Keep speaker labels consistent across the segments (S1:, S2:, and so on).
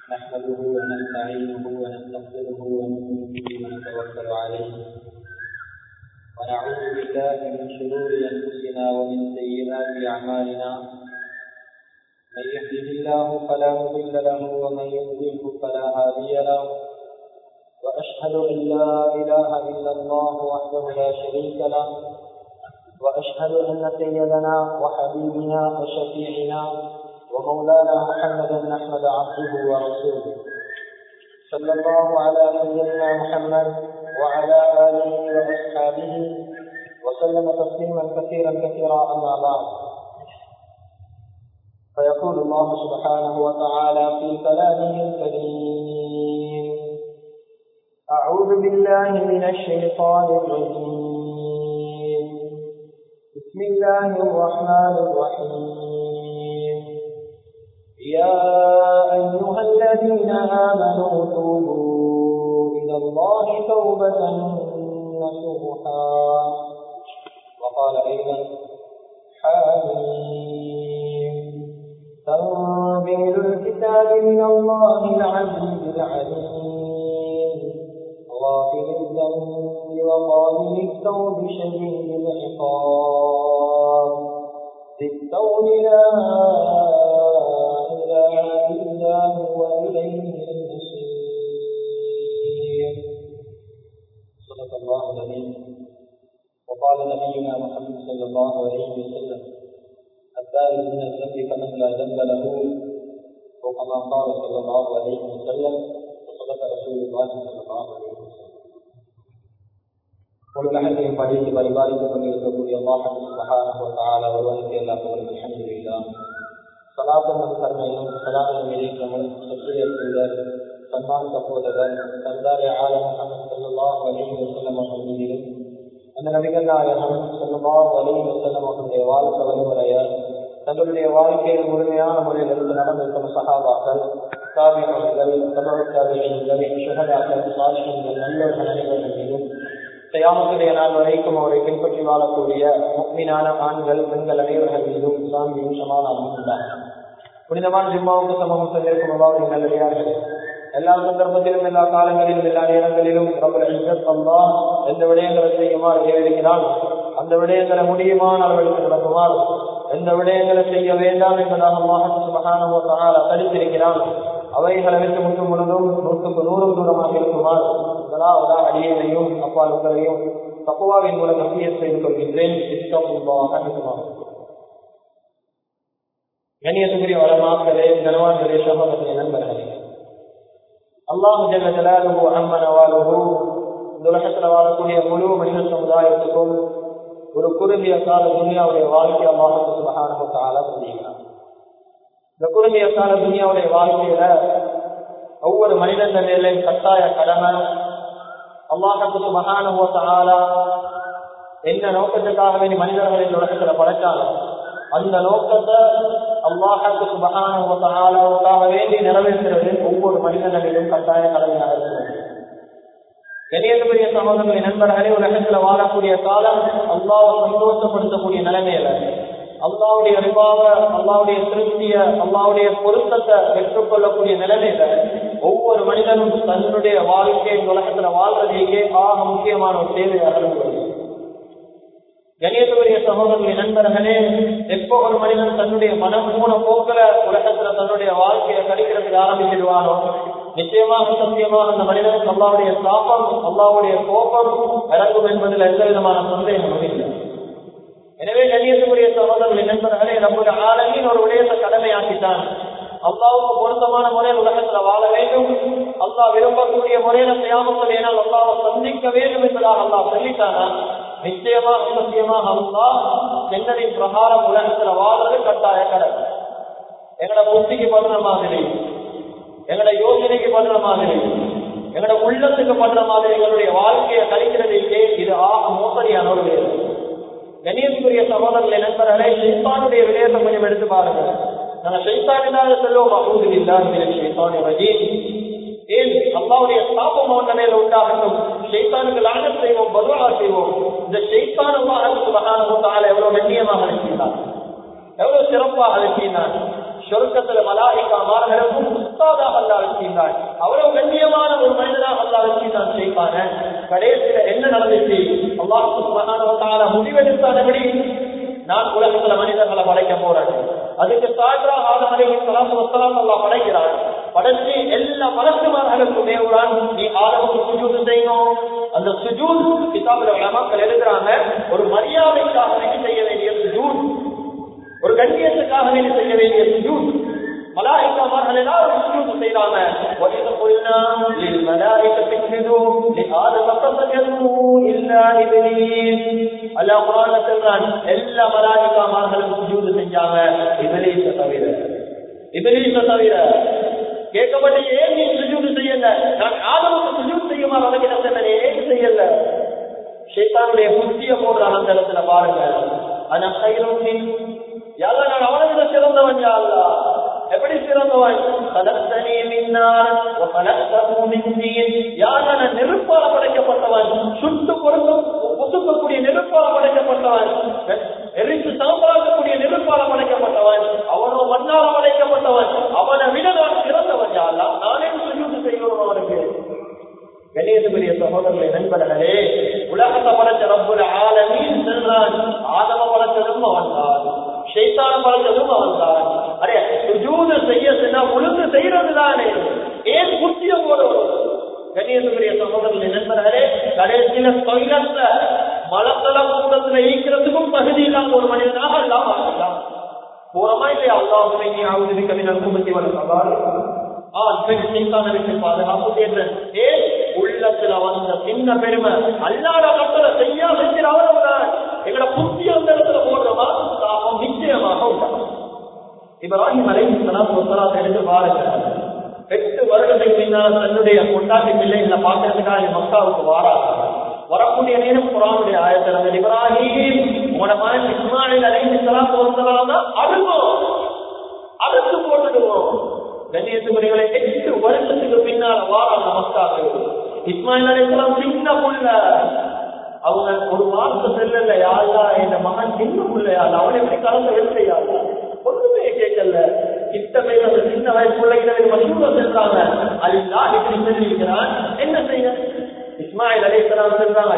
S1: نحمده ونستعينه ونستغفره ونؤمن به ونتوكل عليه ونعوذ بالله من شرور انفسنا ومن سيئات اعمالنا من يهده الله فلا مضل له ومن يضلله فلا هادي له واشهد ان لا اله الا الله وحده لا شريك له واشهد ان سيدنا وحبيبنا وشفيعنا ومولانا محمدا احمد عبده ورسوله صلى الله على سيدنا محمد وعلى اله واصحابه وسلم تسليما كثيرا كثيرا اما بعد فيقول الله سبحانه وتعالى في كلامه الكريم اعوذ بالله من الشيطان الرجيم بسم الله الرحمن الرحيم يا أيها الذين آمنوا توبوا إلى الله توبة نصوحا وقال أيضا حميم تنزيل الكتاب من الله العزيز العليم غافل الذنب وقابل التوب شديد العقاب ذي التول لا إله إلا هو إليه المصير صدق الله العظيم وقال نبينا محمد صلى الله عليه وسلم الثالث من الذنب كمن لا ذنب له وكما قال صلى الله عليه وسلم وصدق رسول الله صلى الله عليه وسلم உலகத்தையும் படித்து பரிபாலித்துக் கொண்டிருக்கக்கூடிய அல்லாஹால ஒருவனுக்கு எல்லா புகழும் அல்ஹம்துலில்லா சலாத்தனும் கருணையும் சலாமின் இறைக்கமும் சத்தியத்தூதர் சன்மான் சகோதரர் சர்தாரி ஆலம் முகமது சல்லாஹ் அலி வசல்லம் அவர்கள் மீதிலும் அந்த நபிகள் நாயகம் சல்லாஹ் அலி வசல்லம் அவர்களுடைய வாழ்க்கை வழிமுறைய தங்களுடைய வாழ்க்கையில் முழுமையான முறையில் இருந்து நடந்திருக்கும் சகாபாக்கள் காவியங்கள் தமிழ் காவியங்கள் சுகதாக்கள் சாட்சியங்கள் நல்லவர்கள் அனைவர்கள் மீதும் தயாமத்துடைய நாள் வரைக்கும் அவரை பின்பற்றி வாழக்கூடிய முக்மீனான ஆண்கள் பெண்கள் அனைவர்கள் மீதும் இஸ்லாமியும் சமாதானம் உண்டாகும் புனிதமான ஜிம்மாவுக்கு சமூகம் சென்றிருக்கும் அல்லாவுடைய நல்லடியார்கள் எல்லா சந்தர்ப்பத்திலும் எல்லா காலங்களிலும் எல்லா நேரங்களிலும் அல்லா எந்த விடயங்களை செய்யுமாறு ஏறிக்கிறான் அந்த விடயங்களை முடியுமான அவர்களுக்கு நடக்குமாறு எந்த விடயங்களை செய்ய வேண்டாம் என்பதாக மகான தடுத்திருக்கிறான் அவைகளை விட்டு முற்று முழுதும் நூற்றுக்கு நூறும் தூரமாக இருக்குமாறு முதலாவதா அடியனையும் அப்பாவுக்களையும் தப்புவாவின் மூலம் நம்பிய செய்து கொள்கின்றேன் கணியத்துக்குரிய வளமாக்களே கனவான்களே சகோதரர்களே நண்பர்களே அல்லாஹு ஜல்ல ஜலாலுஹு அம்மன வாழுஹு இந்த உலகத்தில் வாழக்கூடிய முழு மனித சமுதாயத்துக்கும் ஒரு குறுகிய கால துனியாவுடைய வாழ்க்கை அல்லாஹு சுபஹானஹு தஆலா சொல்லுகிறார் இந்த குறுகிய கால துனியாவுடைய வாழ்க்கையில ஒவ்வொரு மனிதன் மேலையும் கட்டாய கடமை அல்லாஹத்துக்கு மகானுவ தஆலா என்ன நோக்கத்துக்காக வேண்டி மனிதர்களை இந்த உலகத்துல படைச்சாங்க அந்த நோக்கத்தை அல்லாஹத்துக்கு மகானுவ தஆலாவுக்காக வேண்டி நிறைவேற்றுறது ஒவ்வொரு மனிதனிலும் கட்டாய கடமையாக இருக்கிறது கணியத்துக்குரிய சகோதரர்களை நண்பர்களே உலகத்துல வாழக்கூடிய காலம் அல்லாவை சந்தோஷப்படுத்தக்கூடிய நிலைமையில அல்லாவுடைய அறிவாக அல்லாவுடைய திருப்திய அல்லாவுடைய பொருத்தத்தை பெற்றுக்கொள்ளக்கூடிய நிலைமையில ஒவ்வொரு மனிதனும் தன்னுடைய வாழ்க்கை உலகத்துல வாழ்றதையே ஆக முக்கியமான ஒரு தேவையாக இருக்கிறது கணியத்துக்குரிய சகோதரர்களை நண்பர்களே எப்போ ஒரு மனிதன் தன்னுடைய மனம் மூண போக்கில உலகத்துல தன்னுடைய வாழ்க்கையை கழிக்கிறதுக்கு ஆரம்பிச்சிடுவானோ நிச்சயமாக சத்தியமாக அந்த மனிதனுக்கு அல்லாவுடைய சாப்பம் அல்லாவுடைய கோபம் இறங்கும் என்பதில் எந்த விதமான சந்தேகமும் இல்லை எனவே கண்ணியத்துக்குரிய சகோதரர்கள் நண்பர்களே நம்முடைய ஆளுமையின் ஒரு விடயத்தை கடமையாக்கித்தான் அல்லாவுக்கு பொருத்தமான முறையில் உலகத்துல வாழ வேண்டும் அல்லா விரும்பக்கூடிய முறையில செய்யாமல் ஏனால் அல்லாவை சந்திக்க வேண்டும் என்பதாக அல்லா சொல்லிட்டானா நிச்சயமாக சத்தியமாக அல்லா சென்னரின் பிரகாரம் உலகத்துல வாழ்றது கட்டாய கடமை எங்கட புத்திக்கு படுற மாதிரி எங்கட யோசனைக்கு படுற மாதிரி எங்கட உள்ளத்துக்கு படுற மாதிரி எங்களுடைய வாழ்க்கையை கழிக்கிறதுக்கே இது ஆக மோசடியான ஒரு வேலை கணியத்துக்குரிய சகோதரர்களை நண்பர்களே ஷெய்தானுடைய விடயத்தை கொஞ்சம் எடுத்து பாருங்க நாங்க ஷெய்தானினால சொல்லுவோம் அபூது இல்லாத ஷெய்தானி ரஜீம் ஏன் அல்லாவுடைய சாபம் அவன் மேல உண்டாகட்டும் ஷெய்தானுக்கு லாகம் செய்வோம் பதுவா செய்வோம் இந்த ஷெய்தான் அல்லாஹுக்கு மகான எவ்வளவு கண்ணியமாக அனுப்பினார் எவ்வளவு சிறப்பாக அனுப்பினார் சொர்க்கத்துல மலாய்க்கா மார்களுக்கும் உஸ்தாதாக அல்லா முடிவெடுத்தான் எப்படி நான் உலகத்துல மனிதர்களை படைக்க போறேன் அதுக்கு சாஜா ஆதம் அலி சலாத்து வசலாம் அல்லா படைக்கிறான் படைச்சு எல்லா மலக்குமார்களுக்கும் தேவரான் நீ ஆதமுக்கு சுஜூது செய்யணும் அந்த சுஜூத் கிதாபுல மக்கள் எழுதுறாங்க ஒரு மரியாதைக்காக வேண்டி செய்ய வேண்டிய சுஜூத் ஒரு கண்ணியத்துக்காக வேண்டி செய்ய வேண்டிய சுஜூத் மலாய்க்காமார்கள் எல்லாரும் சுஜூத் செய்யறாங்க وَإِذْ قُلْنَا لِلْمَلَائِكَةِ اسْجُدُوا لِآدَمَ فَسَجَدُوا إِلَّا إِبْلِيسَ அல்லாஹ் குர்ஆன்ல சொல்றான் எல்லா மலாய்க்காமார்களும் சுஜூத் செஞ்சாங்க இப்லீஸ தவிர இப்லீஸ தவிர கேட்கப்பட்ட ஏன் நீ சுஜூத் செய்யல நான் ஆதமுக்கு சுஜூத் செய்யுமா வழங்கின ஏன் செய்யல ஷைத்தானுடைய புத்திய போடுறான் அந்த இடத்துல பாருங்க ஆனா கையிலும் யாரா நான் அவனை விட சிறந்தவன் யாரா எப்படி சிறந்தவன் கலத்தனே மின்னார் யார் நான் நெருப்பால படைக்கப்பட்டவன் சுட்டு கொடுக்கும் புசுக்கக்கூடிய நெருப்பால படைக்கப்பட்டவன் எரித்து சாம்பலாக்கக்கூடிய நெருப்பால படைக்கப்பட்டவன் அவனோ மண்ணால படைக்கப்பட்டவன் அவனை விட நான் சிறந்தவன் யாரா நானே சுஜூத்து செய்யணும் அவனுக்கு கணேசபுரிய சகோதரர்களை நண்பர்களே உலகத்தை படைச்ச ரப்புல ஆலமீன் சென்றான் ஆதம படைச்சதும் அவன்தான் ஷைத்தான படைச்சதும் அவன்தான் அரே சுஜூத செய்ய சொன்னா ஒழுங்கு செய்யறது தானே ஏன் புத்திய போடும் கணேசபுரிய சகோதரர்களை நண்பர்களே கடைசியில தொழிலத்த மலத்தள கூடத்துல ஈக்கிறதுக்கும் தகுதி இல்லாம ஒரு மனிதனாக இல்லாம ஆகலாம் பூரமா இல்லையா அல்லாஹுமே நீ ஆகுதி கவிஞர் குமத்தி வரும் ஆண் பெண் சிந்தானருக்கு பாதுகாப்பு தேர்தல் ஏன் உள்ளத்துல வந்த சின்ன பெருமை அல்லாத கட்டளை செய்யா செஞ்சு அவரவரான் எங்களோட புத்தி அந்த இடத்துல போடுறோமா தாபம் நிச்சயமாக உண்டாகும் இப்ராஹிம் அலை சலாம் எடுத்து பாருங்க எட்டு வருடத்துக்கு பின்னால் தன்னுடைய கொண்டாட்டி பிள்ளைகளை பார்க்கறதுக்காக மக்காவுக்கு வாராங்க வரக்கூடிய நேரம் குரானுடைய ஆயத்திறந்த இப்ராஹிம் உங்களோட மகன் இஸ்மாயில் அலை சலாம் தான் அழுவோம் அறுத்து போட்டுடுவோம் கண்ணியத்துக்குரியவரை எட்டு வருஷத்துக்கு பின்னால் வாரம் நமஸ்காரம் இஸ்மாயில் அலிஸ்லாம் சின்ன புள்ள அவங்க ஒரு மாசம் செல்லல யாரா என் மகன் சின்ன புள்ளையா அவனை எப்படி கலந்து எடுத்தையா ஒண்ணுமே கேட்கல கிட்ட பேர் அந்த சின்ன வயசு பிள்ளைகளை மசூர சென்றாங்க அல்லா இப்படி சொல்லியிருக்கிறான் என்ன செய்ய இஸ்மாயில் அலிஸ்லாம் சொல்றாங்க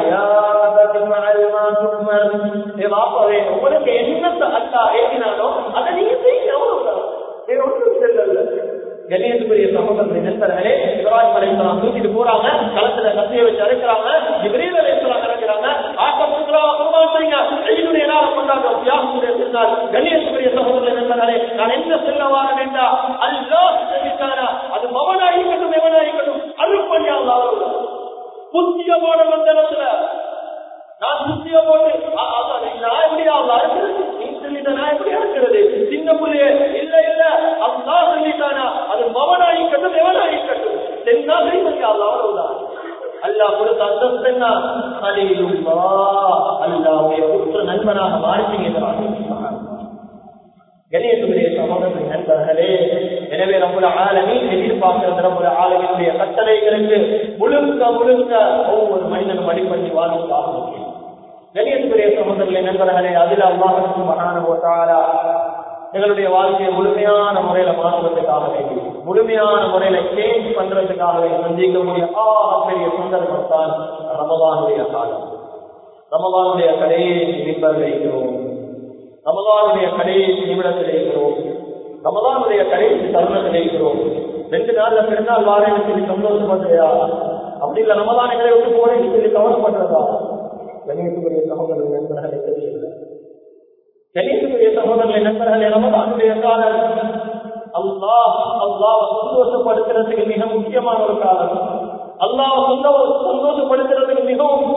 S1: வாப்பாவே உங்களுக்கு என்னத்தை அல்லா ஏற்றினாலும் அதை நீங்க செய்ய அவ்வளவுதான் வேற ஒன்றும் செல்லல கணேசபுரிய சகோதரர்கள் நண்பர்களே இப்ராஹிம் அலைஹிஸ்ஸலாம் தூக்கிட்டு போறாங்க களத்துல கத்திய வச்சு அரைக்கிறாங்க ஜிப்ரீல் அலைஹிஸ்ஸலாம் இறக்குறாங்க ஆக்கப்புறா குர்பான் செய்யுங்க ஐயுடைய நாள் கொண்டாங்க தியாகத்துடைய சொன்னார் கணேசபுரிய சகோதரர்கள் நண்பர்களே நான் என்ன சொல்ல வார வேண்டாம் அல்லாஹ் சொல்லிட்டாரா அது மவனாயிருக்கட்டும் எவனாயிருக்கட்டும் அருப்பணி அல்லாஹ் புத்திய போட வந்த இடத்துல நான் புத்திய போட்டு நான் எப்படி அல்லாஹ் நீ சொல்லிட்ட நான் எப்படி இருக்கிறது சின்ன புள்ளிய இல்ல இல்ல அல்லா சொல்லிட்டானா அது மவனாயிக்கட்டும் எவனாயிக்கட்டும் தென்னா செய்வது அவ்வளவுதான் அல்லாஹ் கொடுத்த அந்தஸ்து என்ன அலிலுல்லா அல்லாவுடைய புத்த நண்பனாக மாறிட்டீங்க கணேசனுடைய சகோதரர்கள் நண்பர்களே எனவே நம்முடைய ஆளுமை எதிர்பார்க்கிறது நம்முடைய ஆளுமையுடைய கட்டளைகளுக்கு முழுக்க முழுக்க ஒவ்வொரு மனிதனும் அடிப்படை வாழ்வதாக கணேசனுடைய சகோதரர்களை நண்பர்களே அதில் அல்லாஹுக்கு மகான போட்டாரா எங்களுடைய வாழ்க்கையை முழுமையான முறையில மாற்றுவதற்காக வேண்டி முழுமையான முறையில சேஞ்ச் பண்றதுக்காக வேண்டி சந்திக்கக்கூடிய ஆக பெரிய சந்தர்ப்பம் தான் ரமதானுடைய காலம் ரமதானுடைய கடைசி நிபர் வைக்கிறோம் ரமதானுடைய கடைசி நிமிடத்தில் இருக்கிறோம் ரமதானுடைய கடைசி தருணத்தில் இருக்கிறோம் ரெண்டு நாள்ல பிறநாள் வாரேன்னு சொல்லி சந்தோஷப்படுறியா அப்படி இல்ல ரமதான் எங்களை விட்டு போறேன்னு சொல்லி கவலைப்படுறதா கணியத்துக்குரிய சகோதரர்கள் நண்பர்களை தெரியல கணியத்துக்குரிய சகோதரர்களை நண்பர்களே ரமதானுடைய காலம் அல்லாஹ் அல்லாஹ் சந்தோஷப்படுத்துறதுக்கு மிக முக்கியமான ஒரு காலம் அல்லாஹ் சந்தோஷப்படுத்துறதுக்கு மிகவும்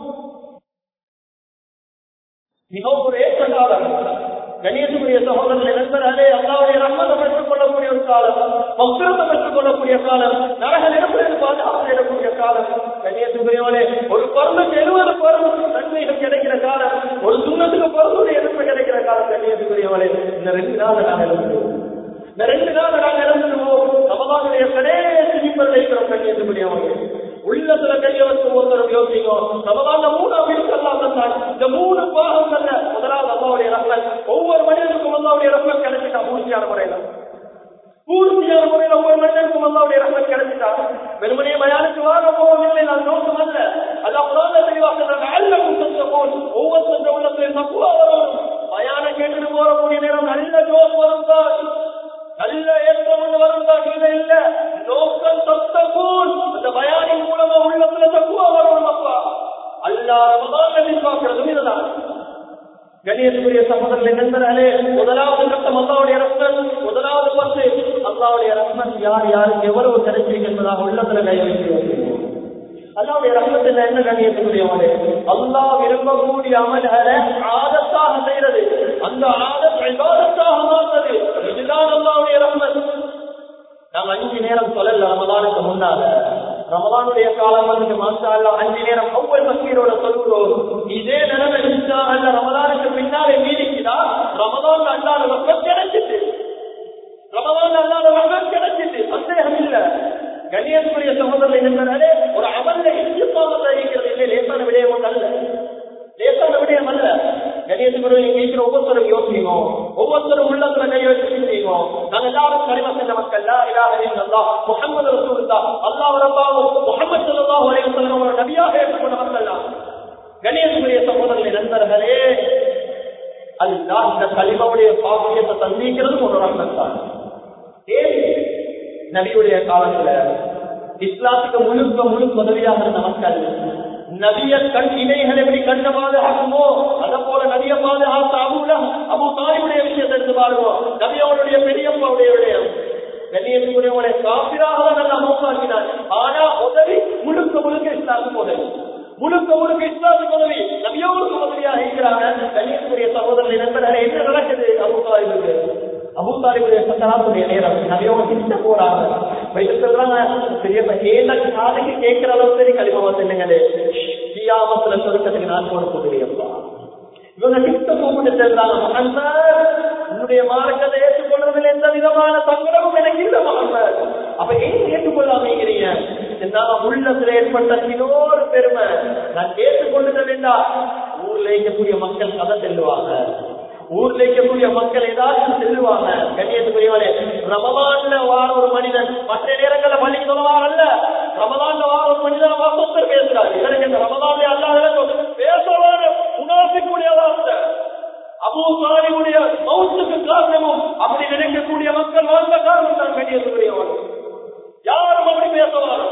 S1: மிகவும் ஒரு ஏற்ற காலம் கணேசனுடைய சகோதரர்கள் நண்பர்களே அல்லாவுடைய ரம்மத்தை பெற்றுக் கொள்ளக்கூடிய ஒரு காலம் மக்குரத்தை பெற்றுக் கொள்ளக்கூடிய காலம் நரக நெருப்பிலிருந்து பாதுகாப்பு இடக்கூடிய காலம் கணேசனுடையவனே ஒரு பருவம் எழுபது பருவம் நன்மைகள் கிடைக்கிற காலம் ஒரு சுண்ணத்துக்கு பருவம் எதிர்ப்பு கிடைக்கிற காலம் கணேசனுடையவனே இந்த ரெண்டு நாள் நாங்கள் எழுந்துடுவோம் இந்த ரெண்டு நாள் நாங்கள் எழுந்துடுவோம் ரமதானுடைய கடைசி நிப்பல் வைக்கிறோம் கணேசனுடையவனே உள்ளத்துல கைய வச்சு ஒருத்தர் யோசிக்கும் ரமதான்ல மூணு அமீர்கள் தான் இந்த மூணு பாகங்கள்ல முதலாவது அல்லாவுடைய ரஹ்மத் ஒவ்வொரு மனிதனுக்கும் அல்லாவுடைய ரஹ்மத் கிடைச்சிட்டா பூர்த்தியான முறையில பூர்த்தியான முறையில ஒவ்வொரு மனிதனுக்கும் அல்லாவுடைய ரஹ்மத் கிடைச்சிட்டா வெறுமனே மயானுக்கு வார போவதில்லை நான் நோக்கம் அல்ல அதான் புராண தெளிவாக அல்லக்கும் ஒவ்வொருத்தருடைய
S2: தப்புவா வரும் பயான கேட்டுட்டு போறக்கூடிய நேரம் நல்ல ஜோக் வரும் தான் நல்ல ஏற்றம் ஒண்ணு வரும் தான் இல்ல இல்ல நோக்கம் தத்தகூன் அந்த பயானின் மூலமா உள்ளத்துல தப்புவா வரும் அப்பா அல்லா ரமதான் எதிர்பார்க்கிறதும் இதுதான் கணியத்துக்குரிய சகோதரர்கள் நண்பர்களே முதலாவது கட்டம் அல்லாவுடைய ரத்னம் முதலாவது பத்து அல்லாவுடைய ரத்னம் யார் யாருக்கு எவ்வளவு கிடைச்சிருக்கு என்பதாக உள்ளத்துல கை வைக்கிறோம் அல்லாவுடைய ரத்னத்தில் என்ன கண்ணியத்துக்குரியவனே அல்லா விரும்பக்கூடிய அமல்களை ஆதத்தாக செய்யறது அந்த ஆதத் விவாதத்தாக மாறுறது இதுதான் அல்லாவுடைய ரத்னம் நாம் அஞ்சு நேரம் சொல்லல ரமதானுக்கு முன்னால ரமதானுடைய காலம் வந்து மாசா அஞ்சு நேரம் ஒவ்வொரு மசீரோட சொல்கிறோம் இதே நிலைமை இருந்தா அல்ல ரமதானுக்கு பின்னாலே மீதிக்குதா ரமதான் அல்லாத ரத்தம் கிடைச்சிட்டு ரமதான் அல்லாத ரத்தம் கிடைச்சிட்டு சந்தேகம் இல்ல கண்ணியத்துக்குரிய சகோதரர்கள் என்பதாலே ஒரு அமல்ல இஷ்டமாக இருக்கிறது இல்லை லேசான விடயம் அல்ல லேசான விடயம் அல்ல கணியத்துக்குரிய இங்க இருக்கிற ஒவ்வொருத்தரும் யோசிக்கணும் ஒவ்வொருத்தரும் உள்ளத்துல கை வச்சு சிந்திக்கணும் நாங்க எல்லாரும் கனிம செஞ்ச மக்கள் லா இலாஹ இல்லல்லாஹ் முஹம்மது ரசூலுல்லாஹ் அல்லாஹ் ரப்பாஹு முஹம்மது ஸல்லல்லாஹு அலைஹி வஸல்லம் ஒரு நபியாக ஏற்றுக்கொண்ட மக்கள் தான் கணியத்துக்குரிய சகோதரர்களே நண்பர்களே அல்லாஹ் இந்த கலிமாவுடைய பாக்கியத்தை சந்திக்கிறது ஒரு ரஹ்மத் தான் ஏன் நபியுடைய காலத்துல இஸ்லாத்துக்கு முழுக்க முழு உதவியாக இருந்த மக்கள் நபிய கண் இணைகள் எப்படி கண்ண பாதுகாக்குமோ அத போல நபிய பாதுகாத்த அபுல அபு தாயுடைய விஷயத்தை எடுத்து பாருவோம் நபியோடைய பெரியப்பாவுடைய கண்ணியத்துக்குரியவங்களை காப்பிராக தான் நல்லா மௌசாக்கினார் ஆனா உதவி முழுக்க முழுக்க இஸ்லாத்துக்கு உதவி முழுக்க முழுக்க இஸ்லாத்துக்கு உதவி நபியோருக்கு உதவியாக இருக்கிறாங்க கண்ணியத்துக்குரிய சகோதரனை நண்பர்களே என்ன நடக்குது அபு தாயுக்கு அபூத்தாலிபுடைய சக்கராத்துடைய நேரம் நபியோட கிட்ட போறாங்க வைத்து சொல்றாங்க பெரிய ஏழ காதைக்கு கேட்கிற அளவு சரி களிமா வந்துங்களே கியாமத்துல சொருக்கத்துக்கு நான் போட போகிறேன்ப்பா இவங்க கிட்ட கூப்பிட்டு செல்றாங்க மகன்சார் உன்னுடைய மார்க்கத்தை ஏற்றுக்கொள்றதுல எந்த விதமான சங்கடமும் எனக்கு இல்ல மகன்சார் அப்ப ஏன் ஏற்றுக்கொள்ளாம இருக்கிறீங்க என்னால உள்ளத்துல ஏற்பட்ட இன்னொரு பெருமை நான் ஏற்றுக்கொள்ளுத வேண்டாம் ஊர்ல இருக்கக்கூடிய மக்கள் கதை செல்லுவாங்க ஊர்ல இருக்கக்கூடிய மக்கள் ஏதாச்சும் செல்லுவாங்க கண்ணியத்துக்குரியவரே ரமதான்ல வார ஒரு மனிதன் மற்ற நேரங்கள்ல பள்ளி சொல்லுவாங்கல்ல ரமதான்ல வார ஒரு மனிதன் வாசத்தர் பேசுறாரு எனக்கு இந்த ரமதான்ல அல்லாத பேசவான உணர்த்திக்கூடிய வார்த்தை அபூ சாலிமுடைய மௌத்துக்கு காரணமும் அப்படி நினைக்கக்கூடிய மக்கள் வாழ்ந்த காரணம் தான் கண்ணியத்துக்குரியவன் யாரும் அப்படி பேசவாரோ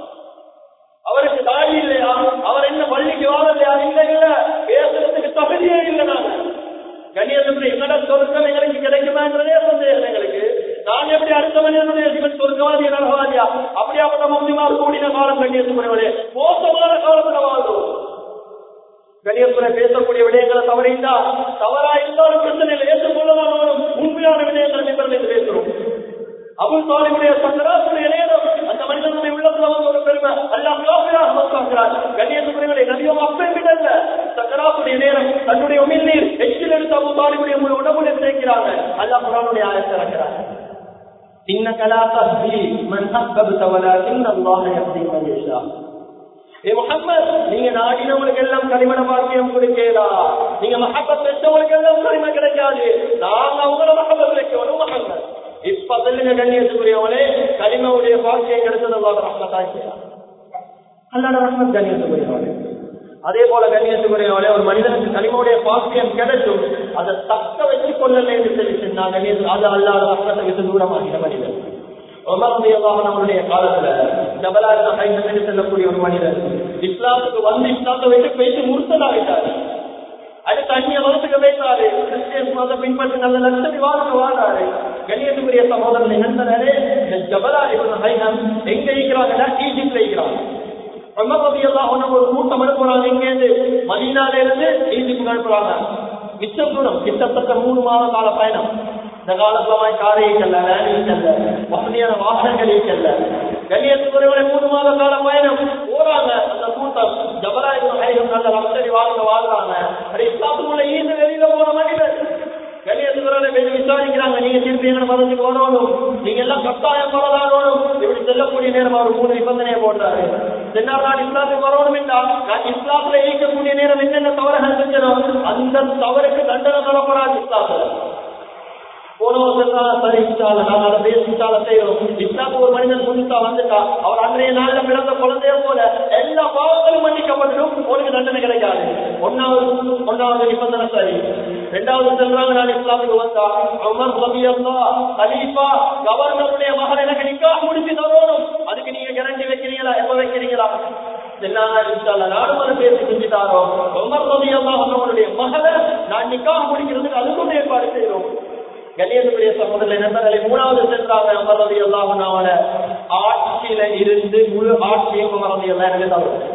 S2: அவருக்கு தாய் இல்லையா அவர் என்ன பள்ளிக்கு வாழலையா இல்ல இல்ல பேசுறதுக்கு தகுதியே இல்லை நாங்க கண்ணியத்துக்கு என்னடா சொர்க்கம் எங்களுக்கு கிடைக்குமான்றதே சந்தேகம் எங்களுக்கு நான் எப்படி அடுத்த மனிதனுடைய ஜீவன் சொர்க்கவாதிய நரகவாதியா அப்படியாப்பட்ட முஸ்லிமார் கூடின காலம் கண்ணியத்துக்குரியவரே மோசமான காலத்துல வாழ்றோம் கண்ணியத்துறை பேசக்கூடிய விடயங்களை தவறிந்தா தவறா இருந்தாலும் பிரச்சனை இல்லை ஏற்றுக்கொள்ளலாம் உண்மையான விடயங்களை நிபந்தனை பேசுறோம் அபுல் தாலிபுடைய சங்கராசுடைய நேரம் அந்த மனிதனுடைய உள்ளத்துல வந்து ஒரு பெருமை அல்லாஹ் காபிராக மக்காங்கிறார் கண்ணியத்துக்குரியவரை நதியும் அப்பே விடல்ல சங்கராசுடைய நேரம் தன்னுடைய உமிழ்நீர் எச்சில் எடுத்து அபு தாலிபுடைய முழு உடம்புல சேர்க்கிறாங்க அல்லாஹ் குரானுடைய ஆயத்தை இறக்கிறார் إنك لا تهدي من أحببت ولكن الله يهدي من يشاء ஏ முகம்மது நீங்க நாடினவங்களுக்கு எல்லாம் களிமண பாக்கியம் கொடுக்கலா நீங்க மஹபத் வச்சவங்களுக்கு எல்லாம் களிம கிடைக்காது நாங்க அவங்கள மஹபத் வைக்கணும் முகம்மது இப்ப சொல்லுங்க கண்ணியத்துக்குரியவனே கலிமாவுடைய பாக்கியம் கிடைச்சது அல்லாத ரஹ்மத்தாய் அல்லாத ரஹ்மத் கண்ணியத்துக்குரியவனே அதே போல கண்ணியத்துக்குரியவனே ஒரு மனிதனுக்கு கலிமாவுடைய பாக்கியம் கிடைச்சும் அதை தக்க வச்சுக் கொள்ளல என்று சொல்லி சொன்னா கண்ணியத்து அது அல்லாத ரஹ்மத்தை விட்டு தூரமாகிற மனிதன் நம்மளுடைய காலத்துல ஜபலாக செல்லக்கூடிய ஒரு மனிதர் இஸ்லாத்துக்கு வந்து இஸ்லாத்தை வைத்து பேசி முறுத்தலாகிட்டாரு அடுத்த அந்நிய மதத்துக்கு வைத்தாரு கிறிஸ்டியன் மதம் பின்பற்றி நல்ல லட்சத்தி வாழ்க்கை வாழ்றாரு கண்ணியத்துக்குரிய சகோதரனை நண்பரே இந்த ஜபலா ஹைனம் எங்க இருக்கிறாங்கன்னா ஈஜிப்ட்ல இருக்கிறாங்க ஒரு கூட்டம் அனுப்புறாங்க இங்கேருந்து மதீனால இருந்து ஈஜிப்ட் அனுப்புறாங்க மிச்சம் தூரம் கிட்டத்தட்ட மூணு மாத கால பயணம் இந்த காலத்துல காரை செல்ல வேலையை செல்ல வசதியான வாகனங்களை செல்ல கண்ணியத்துக்குரியவரை மூணு மாத கால பயணம் போறாங்க அந்த கூட்டம் ஜபராயுதம் ஹைரம் நல்ல லக்ஷரி வாழ்க்கை வாழ்றாங்க அது இஸ்லாத்துக்குள்ள ஈந்து வெளியில போன மனிதர் கண்ணியத்துக்குறவரை வெளியே விசாரிக்கிறாங்க நீங்க திருப்பி எங்க மதத்துக்கு வரணும் நீங்க எல்லாம் கட்டாயம் வரலாறணும் இப்படி செல்லக்கூடிய நேரம் அவர் மூணு நிபந்தனையை போடுறாரு தென்னார் நான் இஸ்லாத்துக்கு வரணும் என்றால் நான் இஸ்லாத்துல இயக்கக்கூடிய நேரம் என்னென்ன தவறுகள் செஞ்சனோ அந்த தவறுக்கு தண்டனை தரப்படாது இஸ்லாத்துல போனவர்கள் தான் சரி இன்ஷால்ல நான் அதை பேசிட்டால செய்யறோம் இஸ்லாத்து ஒரு மனிதன் புதுசா வந்துட்டா அவர் அன்றைய நாள்ல பிறந்த குழந்தைய போல எல்லா பாவங்களும் மன்னிக்கப்பட்டிடும் உனக்கு தண்டனை கிடைக்காது ஒன்னாவது ஒன்னாவது நிபந்தனை சரி ரெண்டாவது சொல்றாங்க நான் இஸ்லாமுக்கு வந்தா உமர் ரபியல்லா கலீஃபா கவர்னருடைய மகன் எனக்கு நிக்காக முடிச்சு தரணும் அதுக்கு நீங்க கேரண்டி வைக்கிறீங்களா எப்ப வைக்கிறீங்களா நானும் அதை பேசி செஞ்சுட்டாரோ உமர் ரபியல்லா அவர்களுடைய மகனை நான் நிக்காக முடிக்கிறதுக்கு அதுக்கும் ஏற்பாடு செய்யறோம் கணேசனுடைய சகோதரர் நண்பர்களை மூணாவது சென்றாங்க அமர்றது எல்லாம் அவன ஆட்சியில இருந்து முழு ஆட்சியும் அமர்றது எல்லாம் எனக்கு தவறு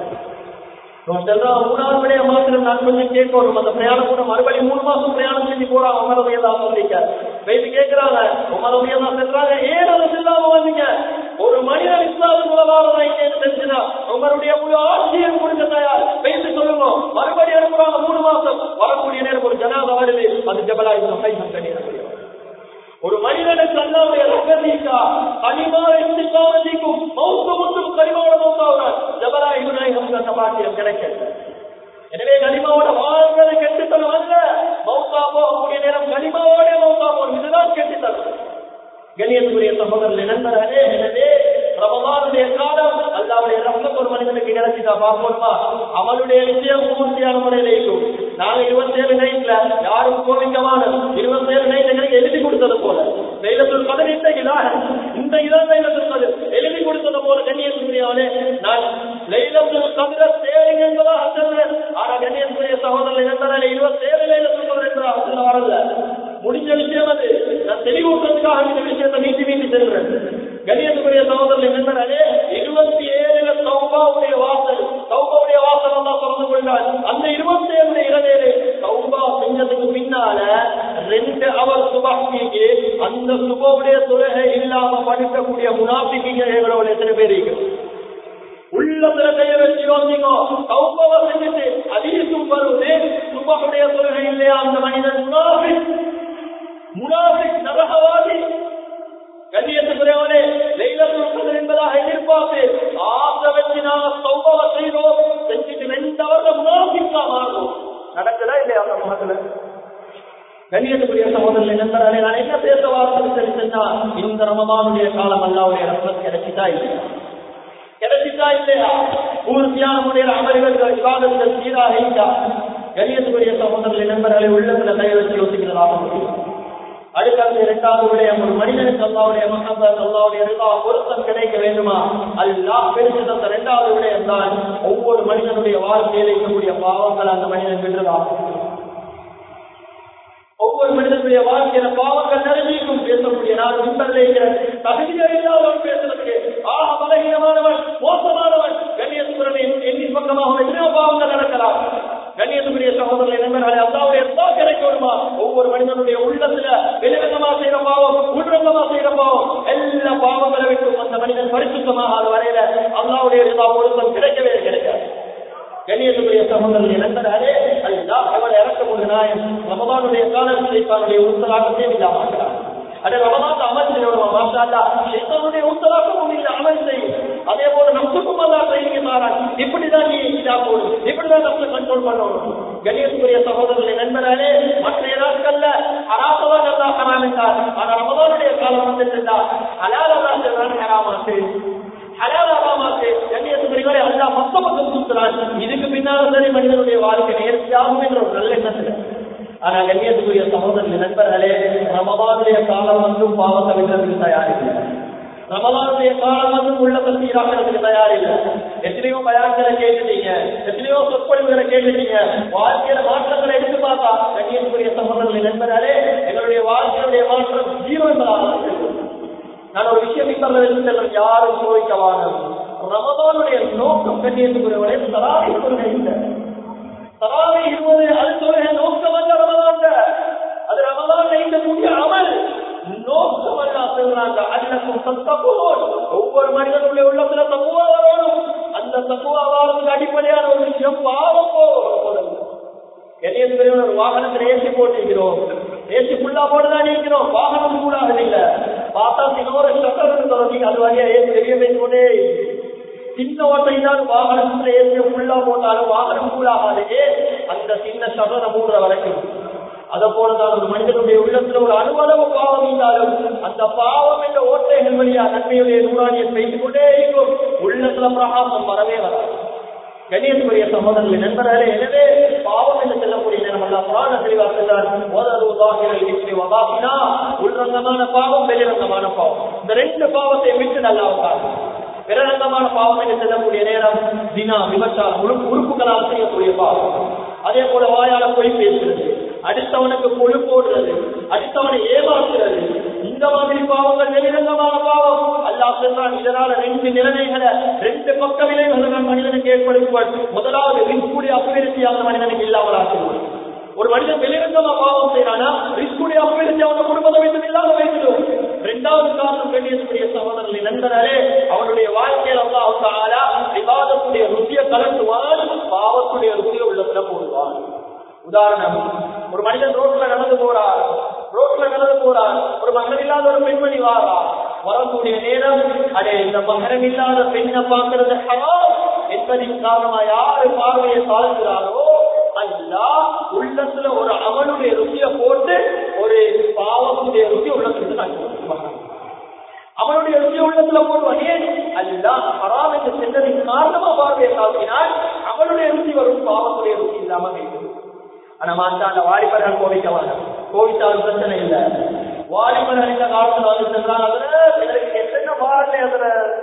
S2: மூணாவது விடைய மாத்திரம் நான் கொஞ்சம் கேட்கணும் அந்த பிரயாணம் கூட மறுபடியும் மூணு மாசம் பிரயாணம் செஞ்சு போறாங்க உமரது எல்லாம் சொல்லிக்க வைத்து கேட்கிறாங்க உமரது எல்லாம் சென்றாங்க ஏன் அதை செல்லாம வந்தீங்க ஒரு மனிதன் இஸ்லாமின் மூலமாக தெரிஞ்சுனா உங்களுடைய முழு ஆட்சியை கொடுக்க தயார் பேசி சொல்லுங்க மறுபடியும் அனுப்புறாங்க மூணு மாசம் வரக்கூடிய நேரம் ஒரு ஜனாத வருது அது ஜபலா இந்த கைசம் கண்ணீர் ஒரு மனிதனுக்கு அல்லாவுடைய ரகதீக்கா கனிமா இஸ்திகாமதிக்கும் மௌத்த முற்றும் கனிமாவோட மௌத்தாவுறான் ஜபலா இப்ராஹிம் அந்த பாக்கியம் கிடைக்கல எனவே கனிமாவோட வாழ்வதை கெட்டுத்தனம் அல்ல மௌத்தா போகக்கூடிய நேரம் கனிமாவோட மௌத்தா போகும் இதுதான் கெட்டுத்தனம் கணியத்துக்குரிய சகோதரர்கள் நண்பர்களே எனவே ரமதானுடைய காலம் அல்லாவுடைய ரத்தம் ஒரு மனிதனுக்கு கிடைச்சிட்டா பார்ப்போமா அவனுடைய நிச்சயம் பூர்த்தியான முறையில் இருக்கும் நாங்க இருபத்தேழு நைட்ல யாரும் கோவிக்கமான இருபத்தேழு நைட் எங்களுக்கு எழுதி கொடுத்தது போல லைலத்துல் கதர் இன்றைக்கு இந்த இதான் லைலத்துல் கதர் எழுதி கொடுத்தது போல கண்ணியத்துக்குரியவனே நான் லைலத்துல் கதர தேவைங்க என்பதாக சொல்றேன் ஆனா கண்ணியத்துக்குரிய சகோதரர்கள் நண்பர்களே இருபத்தேழு லைலத்துல் கதர் என்பதாக சொல்ல வரல முடிஞ்ச விஷயம் அது நான் தெளிவூட்டுறதுக்காக இந்த விஷயத்தை மீட்டி மீட்டி செல்றேன் கணியத்துக்குரிய சகோதரர்கள் நண்பர்களே இருபத்தி ஏழுல சௌபாவுடைய வாசல் சௌபாவுடைய வாசல் தான் திறந்து கொண்டால் அந்த இருபத்தி ஏழு இரவேழு சௌபா செஞ்சதுக்கு பின்னால ரெண்டு அவர் சுபாக்கிக்கு அந்த சுபாவுடைய தொழுகை இல்லாம படிக்கக்கூடிய முனாபிக்கு எங்களோட எத்தனை பேர் இருக்கிறோம் உள்ளத்துல கைய வச்சு வந்தீங்க சௌபாவை செஞ்சுட்டு அதிகம் வருவது சுபாவுடைய தொழுகை இல்லையா அந்த மனிதன் முனாபிக் முனாபிக் நரகவாதி கண்ணியத்துக்குரியவனே லைலத்துல் கதர் என்பதாக எதிர்பார்த்து ஆசை வச்சு நாங்க சௌபாவை செய்தோம் செஞ்சுட்டு ரெண்டு அவர்கள் முனாபிக்கா மாறும் நடக்குதா இல்லையா அந்த முகத்துல கண்ணியத்துக்குரிய சகோதரர்கள் நண்பர்களே நான் என்ன பேச வார்த்தை தெரிஞ்சுன்னா இந்த ரமதானுடைய காலம் அல்லாவுடைய ரத்தம் கிடைச்சிட்டா இல்லையா கிடைச்சிட்டா இல்லையா பூர்த்தியான முறையில் அமல்கள் விவாதங்கள் சீராக இல்லா கண்ணியத்துக்குரிய சகோதரர்கள் நண்பர்களை உள்ளத்துல கை வச்சு யோசிக்கிறதாக முடியும் அடுத்தது இரண்டாவது விடயம் ஒரு மனிதனுக்கு அல்லாவுடைய மகபத் அல்லாவுடைய எல்லா பொருத்தம் கிடைக்க வேண்டுமா அல்லா பெருசு தந்த இரண்டாவது விடயம் தான் ஒவ்வொரு மனிதனுடைய வாழ்க்கையில் இருக்கக்கூடிய பாவங்கள் அந்த மனிதன் விடுறதாகும் ஒவ்வொரு மனிதனுடைய வாழ்க்கையில பாவங்கள் நிறைஞ்சிக்கும் பேசக்கூடிய நான் மின்பரில் இருக்கிற தகுதியே இல்லாதவன் பேசுறதுக்கு ஆக பலகீனமானவன் மோசமானவன் கண்ணியத்துடன் எண்ணி பக்கமாக எத்தனையோ பாவங்கள் நடக்கலாம் கண்ணியத்துக்குரிய சகோதரர்களை நண்பர்களே அல்லாவுடைய எல்லா கிடைக்கணுமா ஒவ்வொரு மனிதனுடைய உள்ளத்துல விலகமா செய்யற பாவம் உள்ரங்கமா செய்யற பாவம் எல்லா பாவங்களை விட்டு அந்த மனிதன் பரிசுத்தமாக வரையில அல்லாவுடைய எல்லா பொருத்தம் கிடைக்கவே கிடைக்காது கண்ணியத்துக்குரிய சகோதரர்கள் நண்பர்களே அல்லா அவள் இறக்க ஒரு நாயம் ரமதானுடைய காலத்தை தன்னுடைய உத்தராகத்தை இல்லாமல் அதே ரமதான் அமல் செய்யணும் மாஷா அல்லா ஷைத்தானுடைய உத்தராகமும் இல்லை அமல் செய்யும் அதே போல நமக்கும் அல்லா ட்ரைனிங் மாறான் இப்படிதான் நீ இதா போடும் இப்படிதான் நம்ம கண்ட்ரோல் பண்ணணும் கணேசுக்குரிய சகோதரர்களை நண்பர்களே மற்ற நாட்கள்ல ஹராமதான் நல்லா ஹராம் என்றார் ஆனா ரமதானுடைய காலம் வந்துட்டு ஹலால் அல்லா சொல்றான் ஹராமாக்கு ஹலால் ஹராமாக்கு கண்ணியத்துக்குரியவரை அல்லா மொத்த பக்கம் சுத்துறான் இதுக்கு பின்னால சரி மனிதனுடைய வாழ்க்கை நேர்த்தியாகும் என்ற ஒரு நல்ல எண்ணத்துல ஆனா கண்ணியத்துக்குரிய சகோதரர்கள் நண்பர்களே ரமதானுடைய காலம் வந்தும் பாவத்தை விடுறதுக்கு தயாரில்லை ரமலானுடைய காலம் வந்து உள்ளத்தை சீராக்கிறதுக்கு தயாரில்லை எத்தனையோ பயான்களை கேட்டுட்டீங்க எத்தனையோ சொற்பொழிவுகளை கேட்டுட்டீங்க வாழ்க்கையில மாற்றங்களை எடுத்து பார்த்தா கண்ணியத்துக்குரிய சகோதரர்கள் நண்பர்களே எங்களுடைய வாழ்க்கையுடைய மாற்றம் ஜீவ நான் ஒரு விஷயம் இப்ப யாரும் சோதிக்கவான ரமதானுடைய நோக்கம் கண்ணியத்துக்குரியவரை தராவி கொள்கை இல்லை தராவி இருபது அது சொல்லுங்க நோக்கம் அல்ல ரமதான்ல அது ரமதான் இருக்கக்கூடிய அமல் நோக்கம் அல்ல சொல்றாங்க அல்லக்கும் சத்தப்புவோம் ஒவ்வொரு மனிதனுடைய உள்ளத்துல தப்புவா வரணும் அந்த தப்புவா வாரத்துக்கு அடிப்படையான ஒரு விஷயம் பாவம் போகும் என்னைய ஒரு வாகனத்துல ஏசி போட்டிருக்கிறோம் ஏசி ஃபுல்லா போட்டுதான் இருக்கிறோம் வாகனம் கூடாது இல்ல பார்த்தா இன்னொரு ஸ்டக்கர் தொடங்கி அது வழியா ஏசி வெளியே போய் கொண்டே சின்ன ஓட்டை தான் வாகனத்துல ஏசி ஃபுல்லா போட்டாலும் வாகனம் கூடாகாது அந்த சின்ன சகரை மூடுற வரைக்கும் அத போலதான் ஒரு மனிதனுடைய உள்ளத்துல ஒரு அணுவளவு பாவம் இருந்தாலும் அந்த பாவம் என்ற ஓட்டைகள் வழியா நன்மையுடைய நூறாணியை வைத்துக் கொண்டே இருக்கும் உள்ளத்துல பிரகாசம் வரவே வராது கணேஸ்வரிய சகோதரர்களை நண்பர்களே எனவே பாவம் என்று செல்லக்கூடிய நேரம் அல்ல புராண தெளிவாக்குகிறார் உள்ரங்கமான பாவம் வெளிரங்கமான பாவம் இந்த ரெண்டு பாவத்தை விட்டு நல்லா உட்காரு பிறரங்கமான பாவம் என்று செல்லக்கூடிய நேரம் தினா விபச்சாரம் உறுப்பு உறுப்புகளால் செய்யக்கூடிய பாவம் அதே போல வாயால போய் பேசுறது அடுத்தவனுக்கு கொழு போடுறது அடுத்தவனை ஏமாற்றுறது இந்த மாதிரி பாவங்கள் வெளிரங்கமான பாவம் அல்லாஹ் சொல்றான் இதனால ரெண்டு நிலைமைகளை ரெண்டு பக்க விளைவுகள் மனிதனுக்கு ஏற்படுத்துவார் முதலாவது ரிஸ்குடைய அபிவிருத்தியாக மனிதனுக்கு இல்லாமல் ஆக்குவார் ஒரு மனிதன் வெளிரங்கமா பாவம் செய்யறானா ரிஸ்குடைய அபிவிருத்தி அவன குடும்பத்தை வைத்து இல்லாம வைத்துடும் இரண்டாவது காரணம் கண்ணியத்துடைய சகோதரர்களை நண்பரே அவனுடைய வாழ்க்கையில் அல்லா அவசாலா விவாதத்துடைய ருசியை கலந்துவான் பாவத்துடைய ருசியை உள்ளத்துல போடுவான் உதாரணம் ஒரு மனிதன் ரோட்ல நடந்து போறார் ரோட்ல நடந்து போறார் ஒரு மகன் இல்லாத ஒரு பெண்மணி வாரா வரக்கூடிய நேரம் அடே இந்த மகரம் இல்லாத பெண்ணை பார்க்கறது ஹராம் என்பதின் காரணமா யாரு பார்வையை சாதிக்கிறாரோ அல்லா உள்ளத்துல ஒரு அவனுடைய ருசிய போட்டு ஒரு பாவத்துடைய ருசி உள்ளத்துல காட்டுவான் அவனுடைய ருசி உள்ளத்துல போடுவான் ஏன் அல்லா ஹராம் என்று சென்றதின் காரணமா பார்வையை சாதினால் அவனுடைய ருசி வரும் பாவத்துடைய ருசி இல்லாம வேண்டும் ஆனா மாத்தா அந்த வாலிபர்கள் கோவிக்கவாங்க கோவிச்சாலும் பிரச்சனை இல்ல வாலிபர்கள் இந்த காலத்துல வந்து சென்றாங்க அதுல எனக்கு எத்தனை வாரத்தை அதுல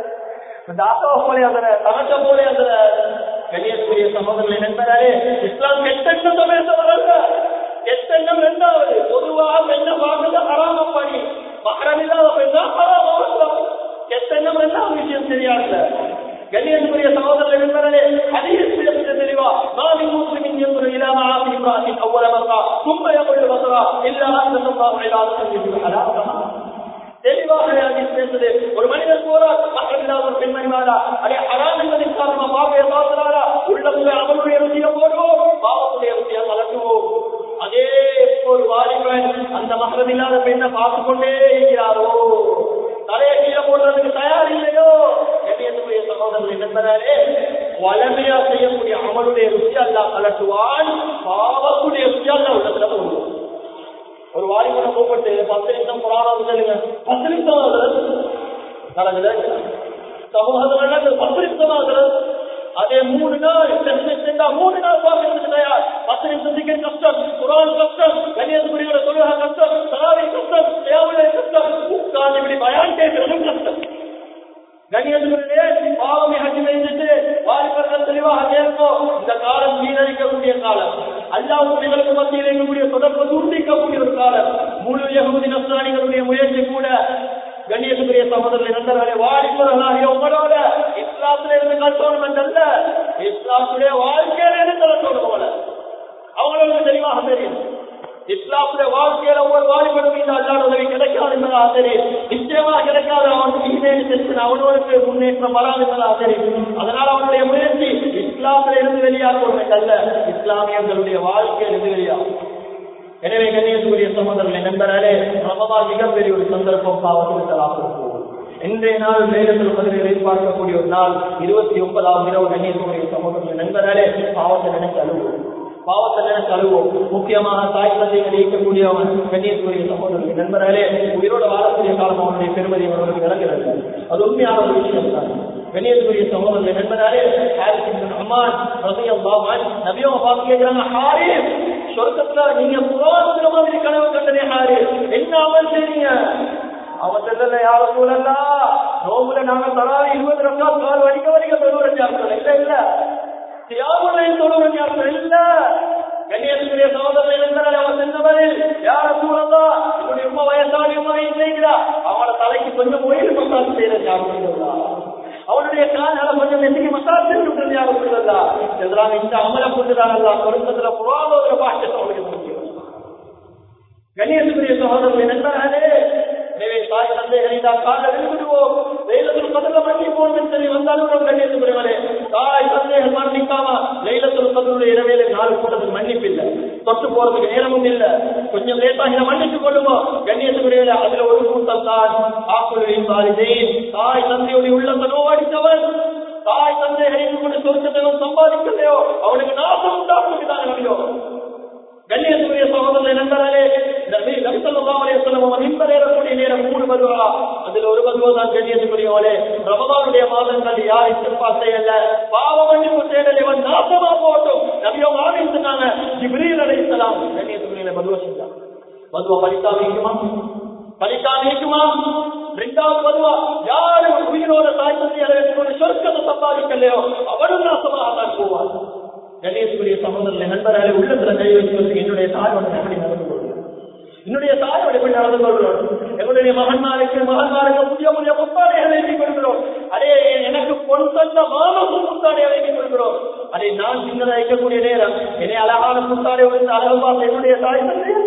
S2: தாத்தா போலே அதுல தகச்ச போலே அதுல கண்ணியத்துக்குரிய சகோதரர்களை நண்பராலே இஸ்லாம் கெட்டெண்ணம் பேச வரல கெட்டெண்ணம் ரெண்டாவது பொதுவாக பெண்ணை பார்க்கறது ஹராம பணி மகரம் இல்லாத பெண்ணா ஹராம அவசரம் கெட்டெண்ணம் ரெண்டாவது விஷயம் தெரியாது கண்ணியத்துக்குரிய சகோதரர்கள் நண்பர்களே ஹதீஸ் பேசுறது தெளிவா நான் முஸ்லிமின் என்று இலா மாசி இப்ராஹிம் அவ்வள மசா தும்ப யகுல் பசரா இல்லா அல்லாஹ் இலாஹு ஹலாலா தெளிவாக ஹதீஸ் பேசுது ஒரு மனிதன் போறார் மக்கள் இல்லாத ஒரு பெண்மணி வாரா அதே ஹராம் என்பதின் காரணமா பாவையை பார்க்கிறாரா உள்ளத்துல அவனுடைய ருசியை போடுவோம் பாவத்துடைய ருசியை கலக்குவோம் அதே ஒரு வாலிபன் அந்த மகரம் இல்லாத பெண்ணை பார்த்து கொண்டே இருக்கிறாரோ தலையை கீழே போடுறதுக்கு தயார் இல்லையோ கண்ணியத்துக்குரிய சகோதரர்கள் நண்பராலே வளமையா செய்யக்கூடிய அமலுடைய ருசி அல்லா கலட்டுவான் பாவத்துடைய ருசி அல்லா உள்ளத்துல போடுவோம் ஒரு வாலிபனை கூப்பிட்டு பத்து நிமிஷம் புராணம் சொல்லுங்க பத்து நிமிஷம் ஆகுறது நடக்குது சமூகத்துல நடக்குது பத்து நிமிஷம் ஆகுறது அதே மூணு நாள் சென்றா மூணு நாள் பார்க்கறதுக்கு தயார் பத்து நிமிஷம் டிக்கெட் கஷ்டம் குரான் கஷ்டம் கன்னியாகுமரியோட தொழுகா கஷ்டம் சராவி கஷ்டம் தேவையை கஷ்டம் உட்கார்ந்து இப்படி பயான் கேட்கறதும் கஷ்டம் கண்ணியத்துக்குள்ளே பாவமை ஹஜ் வைத்துட்டு வாலிபர்கள் தெளிவாக கேட்போம் இந்த காலம் வீணடிக்கக்கூடிய காலம் அல்லாவுடையங்களுக்கு மத்தியில் இருக்கக்கூடிய தொடர்பு துண்டிக்கக்கூடிய ஒரு காலம் முழு யகுதி நஸ்ராணிகளுடைய முயற்சி கூட கண்ணியத்துக்குரிய சகோதரர்கள் நண்பர்களே வாலிபர்களாகிய உங்களோட இஸ்லாத்துல இருந்து கட்டணும் என்றல்ல இஸ்லாத்துடைய வாழ்க்கையில இருந்து கலட்டணும் போல அவங்களுக்கு தெளிவாக தெரியும் இஸ்லாத்துடைய வாழ்க்கையில ஒவ்வொரு வாலிபனும் இந்த அல்லாத உதவி கிடைக்காது என்பதாக தெரியும் நிச்சயமாக கிடைக்காது அவனுக்கு இமேல் சென்று அவனோருக்கு முன்னேற்றம் வராது என்பதாக தெரியும் அதனால் அவனுடைய முயற்சி இஸ்லாத்தில இருந்து வெளியாகும் அல்ல இஸ்லாமியர்களுடைய வாழ்க்கையிலிருந்து வெளியாகும் எனவே கண்ணியத்துக்குரிய சகோதரர்களை நண்பராலே ரமதான் மிகப்பெரிய ஒரு சந்தர்ப்பம் பாவத்தில் தலாக்கும் இன்றைய நாள் வேதத்தில் பதில் எதிர்பார்க்கக்கூடிய ஒரு நாள் இருபத்தி ஒன்பதாம் இரவு கண்ணியத்துக்குரிய சகோதரர்கள் நண்பராலே பாவத்தை நினைச்சு அழுவோம் பாவத்தை நினைச்சு அழுவோம் முக்கியமாக தாய் தந்தைகள் இயக்கக்கூடியவன் கண்ணியத்துக்குரிய சகோதரர்கள் நண்பர்களே உயிரோட வாழக்கூடிய காலம் அவனுடைய பெருமதி அவர்களுக்கு விளங்குகிறது அது உண்மையான ஒரு விஷயம் தான் கண்ணியத்துக்குரிய சகோதரர்கள் நண்பராலே அம்மான் ரசையம் பாபான் நபியம் பார்த்து கேட்கிறாங்க ஹாரிஸ் சொர்க்கத்துல நீங்க புறாசுற மாதிரி கனவு கண்டனே ஹாரி என்ன அமல் செய்றீங்க அவன் சொல்லல யார சூழல்லா நோம்புல நாங்க தராது இருபது ரக்கா கால் வடிக்க வடிக்க தொழுவரன் யாருக்கும் இல்ல இல்ல தியாகுலையும் தொழுவரன் யாருக்கும் இல்ல கண்ணியத்துக்குரிய சகோதரர்கள் இருந்தால் அவன் சென்றவரில் யார சூழல்லா இப்படி உமா வயசாளி உமா செய்கிறா அவனோட தலைக்கு கொஞ்சம் ஒயில் மசாஜ் செய்யறது யாருக்கும் அவனுடைய காலால கொஞ்சம் நெத்திக்கு மசாஜ் செஞ்சு விட்டு யாரும் சொல்லலா எதிராக இந்த அமல கொண்டுதானல்லா பொருத்தத்துல புறாதோட பாஷ்யத்தை அவனுக்கு முடியும் கண்ணியத்துக்குரிய சகோதரர்களை நண்பர்களே எனவே தாய் தந்தைகளை நாம் கால விரும்புவோம் லைலத்தில் பதில மன்னிப்போம் என்று சொல்லி வந்தாலும் நாம் கண்ணியத்துக்குரியவரே தாய் தந்தைகள் மன்னிக்காம லைலத்தில் பதிலுடைய இரவேல நாலு கூட்டத்துக்கு மன்னிப்பில்லை தொட்டு போறதுக்கு நேரமும் இல்லை கொஞ்சம் லேட்டாக மன்னித்துக் கொள்ளுவோம் கண்ணியத்துக்குரியவரே அதுல ஒரு கூட்டம் தான் ஆக்குழுவின் வாலிதை தாய் தந்தையுடைய உள்ளத்தை நோவடித்தவன் தாய் தந்தைகளை கொண்டு சொர்க்கத்தை சம்பாதிக்கலையோ அவனுக்கு நாசம் உண்டாக்குவதுதான் முடியும் கண்ணியத்துக்குரிய சகோதரர்கள் நண்பர் மாதங்கள் யார் இஸ்திஃபா செய்யல பாவ மன்னிப்பு தேடல் இவன் நாசமா போட்டும் நபியோ மாறின்னு சொன்னாங்க ஜிப்ரீல் அலைஹிஸ்ஸலாம் கண்ணியத்துக்குரிய பதுவா செஞ்சாங்க பதுவா பலிக்காம இருக்குமா பலிக்காம இருக்குமா ரெண்டாவது பதுவா யாரு ஒரு உயிரோட தாய்த்தந்தை அளவுக்கு சொர்க்கத்தை சம்பாதிக்கலையோ அவனும் நாசமாக தான் போவான் கணேசுக்குரிய சகோதரர்களை நண்பர்களை உள்ளத்துல கை வைத்து என்னுடைய தாயோட எப்படி நடந்து கொள்வது என்னுடைய தாயோட எப்படி நடந்து கொள்கிறோம் எங்களுடைய மகன்மாருக்கு மகன்மாருக்கு புதிய புதிய புத்தாடைகளை எழுதி கொடுக்கிறோம் அதே எனக்கு பொன் தந்த மாமசும் புத்தாடையை எழுதி கொடுக்கிறோம் அதை நான் சின்னதாக இருக்கக்கூடிய நேரம் என்னை அழகான புத்தாடை வந்து அழகு பார்த்த என்னுடைய தாய் தந்தை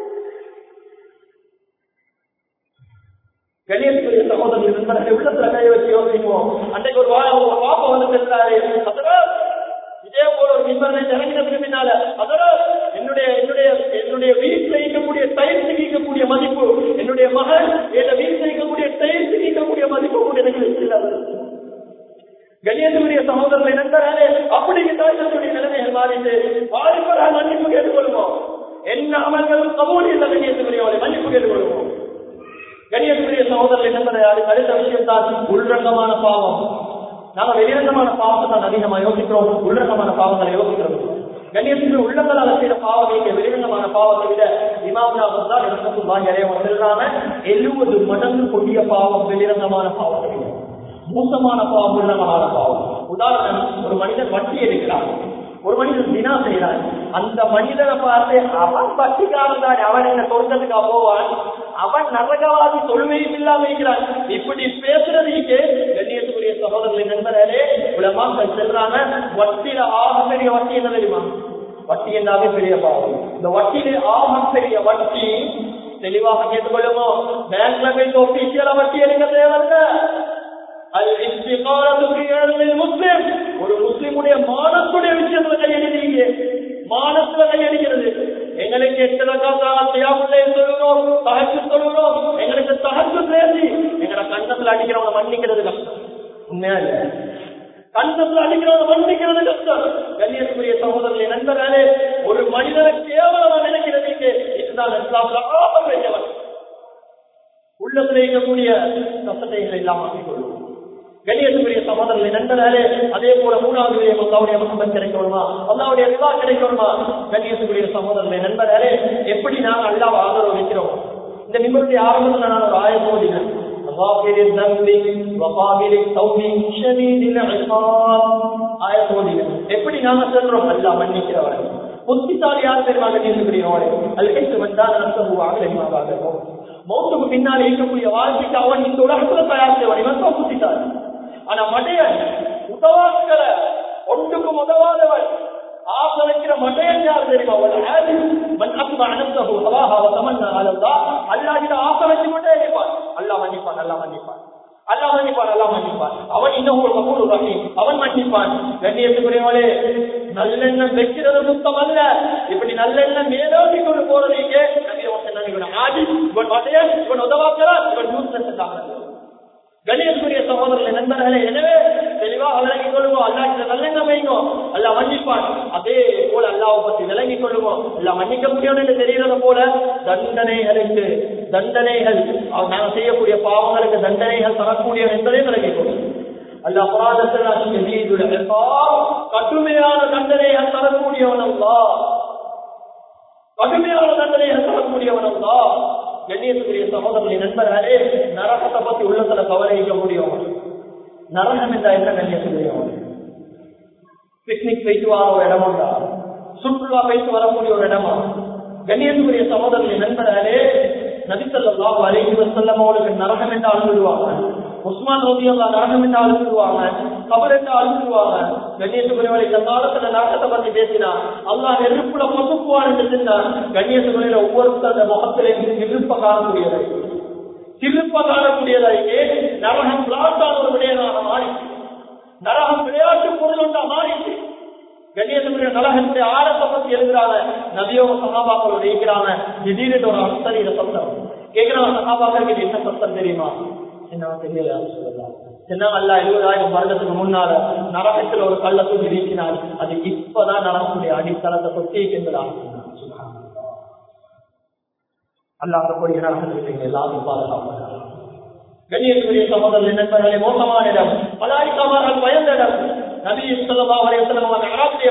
S2: கணேசுக்குரிய சகோதரர்கள் நண்பர்களை உள்ளத்துல கை வச்சு யோசிப்போம் அன்றைக்கு ஒரு வா- ஒரு பாப்பா வந்து சென்றாரு அதனால் இதே போல ஒரு மின்பரை இறங்கினதுக்கு பின்னால அதோட என்னுடைய என்னுடைய என்னுடைய வீட்டில் இருக்கக்கூடிய டைல்ஸ் நீக்கக்கூடிய மதிப்பு என்னுடைய மகன் என் வீட்டில் இருக்கக்கூடிய டைல்ஸ் நீக்கக்கூடிய மதிப்பு கூட எனக்கு இல்லாத கணியத்துடைய சகோதரர்களை நண்பராலே அப்படி தாய்களுடைய நிலைமைகள் மாறிட்டு வாலிபராக மன்னிப்பு கேட்டுக்கொள்வோம் என்ன அமல்கள் கபூல் இல்லை கணியத்துக்குரியவரை மன்னிப்பு கேட்டுக்கொள்வோம் கணியத்துக்குரிய சகோதரர்களை நண்பரை அடுத்த விஷயம் தான் உள்ரங்கமான பாவம் நாம வெளிரங்கமான பாவத்தை தான் அதிகமா யோசிக்கிறோம் உள்ளரங்கமான பாவங்களை யோசிக்கிறோம் கண்ணியத்துக்கு உள்ளங்களால் செய்த பாவம் இங்க வெளிரங்கமான பாவத்தை விட இமாமுனா தான் எனக்கு இறைவன் செல்றாம எழுபது மடங்கு கொடிய பாவம் வெளிரங்கமான பாவத்தை விட மோசமான பாவம் உள்ளமான பாவம் உதாரணம் ஒரு மனிதன் வட்டி எடுக்கிறான் ஒரு மனிதன் தினா செய்யறான் அந்த மனிதனை பார்த்து அவன் பட்டிக்காரன் தான் அவன் என்ன சொர்க்கத்துக்கா போவான் அவன் நரகவாதி தொழுமையும் இல்லாம இருக்கிறான் இப்படி பேசுறதுக்கு கண்ணியத்துக்குரிய சகோதரர்களின் நண்பர்களே உலமாக்கள் செல்றாங்க வட்டியில ஆக பெரிய வட்டி என்ன தெரியுமா வட்டி என்றாவே பெரிய பாவம் இந்த வட்டியில ஆக பெரிய வட்டி தெளிவாக கேட்டுக்கொள்ளுமோ பேங்க்ல போய் ஒபிஷியலா வட்டி எடுக்க தேவையில்லை முஸ்லிம் ஒரு முஸ்லிமுடைய மானத்துடைய விஷயத்துல கையெழுத்தீங்க மானத்துல கையெழுக்கிறது எங்களுக்கு எத்தனை காசாத்தியாவுள்ளே சொல்லுகிறோம் தகச்சு சொல்லுகிறோம் எங்களுக்கு தகச்சு பேசி எங்களை கண்ணத்துல அடிக்கிறவங்க மன்னிக்கிறது கஷ்டம் உண்மையா இல்ல கண்ணத்துல அடிக்கிறவங்க மன்னிக்கிறது கஷ்டம் கண்ணியத்துக்குரிய சகோதரர்களை நண்பர்களே ஒரு மனிதனை கேவலமா நினைக்கிறதுக்கு இதுதான் இஸ்லாம்ல ஆக பெரியவன் உள்ளத்தில் இருக்கக்கூடிய கசட்டைகளை இல்லாமல் கொள்வோம் கண்ணியத்துக்குரிய சகோதரர்களை நண்பர்களே அதே போல மூணாவது விடயம் அல்லாவுடைய மகம்பன் கிடைக்கணுமா அல்லாவுடைய ரிவா கிடைக்கணுமா கண்ணியத்துக்குரிய சகோதரர்களை நண்பர்களே எப்படி நாங்கள் அல்லாவை ஆதரவு வைக்கிறோம் இந்த நிமிடத்தை ஆரம்பத்தில் நான் ஒரு ஆயம் போதினேன் غافر الذنب وقابل التوب شديد العقاب ஆயத் ஓதினேன் எப்படி நாம சொல்றோம் அல்லாஹ் மன்னிக்கிறவர் புத்திசாலி யார் தெரியுமா கண்ணியத்துக்குரியவரே அல்கைத்து வந்தால் நஷ்டமு ஆகலைமா பாகமோ மௌத்துக்கு பின்னால் இருக்கக்கூடிய வாழ்க்கைக்கு அவன் இந்த உலகத்துல தயார் செய்வான் இவன் தான் புத்திசாலி ஆனா மடையன் உதவாக்களை ஒன்றுக்கும் உதவாதவன் ஆசை வைக்கிற மடையன் யார் தெரியுமா அவள் ஆதி மன் அக்பா அனந்தஹு ஹவாஹா வ தமன்னா அலல்லாஹ் அல்லாஹ் கிட்ட ஆசை வச்சு கொண்டே இருப்பான் அல்லாஹ் மன்னிப்பான் அல்லாஹ் மன்னிப்பான் அல்லாஹ் மன்னிப்பான் அல்லாஹ் மன்னிப்பான் அவன் இன்னும் ஒரு கபூர் ரஹீம் அவன் மன்னிப்பான் கண்ணியத்துக்குரியவளே நல்லெண்ணம் வைக்கிறது சுத்தம் அல்ல இப்படி நல்லெண்ணம் மேலோக்கி கொண்டு போறதுக்கு நபி அவன் சொன்னாங்க, இவன் ஆதி இவன் மடையன் இவன் உதவாக்கிறான் இவன் யூஸ் கணேசுடைய சகோதரர்களை நண்பர்களே எனவே தெளிவாக விளங்கிக் கொள்வோம் அல்லா கிட்ட நல்லெண்ணம் வைங்கோ அல்லா மன்னிப்பான் அதே போல அல்லாவை பத்தி விளங்கிக் கொள்வோம் அல்லா மன்னிக்க முடியும் என்று தெரிகிறது போல தண்டனைகளுக்கு தண்டனைகள் அவ- நாங்கள் செய்யக்கூடிய பாவங்களுக்கு தண்டனைகள் தரக்கூடியவன் என்பதை விளங்கிக் கொள்வோம் அல்ல அபராதத்தில் கடுமையான தண்டனைகள் தரக்கூடியவன் அல்லா கடுமையான தண்டனைகள் தரக்கூடியவன் அல்லா கண்ணியத்துக்குரிய சகோதரர்களை நண்பர்களே நரகத்தை பத்தி உள்ளத்துல கவலைக்க முடியும் நரகம் என்றா என்ன கண்ணியத்துக்குரியவன் பிக்னிக் போயிட்டு வர ஒரு இடமா சுற்றுலா போயிட்டு வரக்கூடிய ஒரு இடமா கண்ணியத்துக்குரிய சகோதரர்களை நண்பர்களே நபிசல்லாஹு அலைஹி வஸல்லம் அவர்களுக்கு நரகம் என்று அழுதுடுவாங்க உஸ்மான் ரவி அல்லா நரகம் என்று அழுதுடுவாங்க கபர் என்று அழுதுடுவாங்க கண்ணியத்துக்குரியவரை இந்த காலத்துல நரகத்தை பத்தி பேசினா அல்லாஹ் நெருப்புல பசுக்குவான் என்று சொன்னா கண்ணியத்துக்குரிய ஒவ்வொருத்தர முகத்திலையும் நெருப்ப காணக்கூடியதை திருப்ப காணக்கூடியதாயிக்கு நரகம் விளாட்டான ஒரு விடயமாக மாறிச்சு நரகம் விளையாட்டு பொருள் ஒன்றா மாறிச்சு கண்ணியத்துக்குரிய நரகத்துடைய ஆழத்தை பத்தி எழுதுறாங்க நதியோ சகாபாக்களோட இருக்கிறாங்க திடீர்னு ஒரு அஸ்தரியில சத்தம் கேட்கிறாங்க சகாபாக்களுக்கு இது என்ன சத்தம் தெரியுமா என்ன தெரியல சொல்லலாம் சின்ன அல்ல எழுபதாயிரம் வருடத்துக்கு முன்னால நரகத்தில் ஒரு கள்ள தூக்கி வீசினால் அது இப்பதான் நடக்கக்கூடிய அடித்தளத்தை தொட்டி என்பதாக அல்லாத போய் நரகத்தில் எல்லாரும் பாதுகாப்பாங்க கண்ணியத்துக்குரிய சகோதரர்கள் நண்பர்களே மோசமான இடம் பல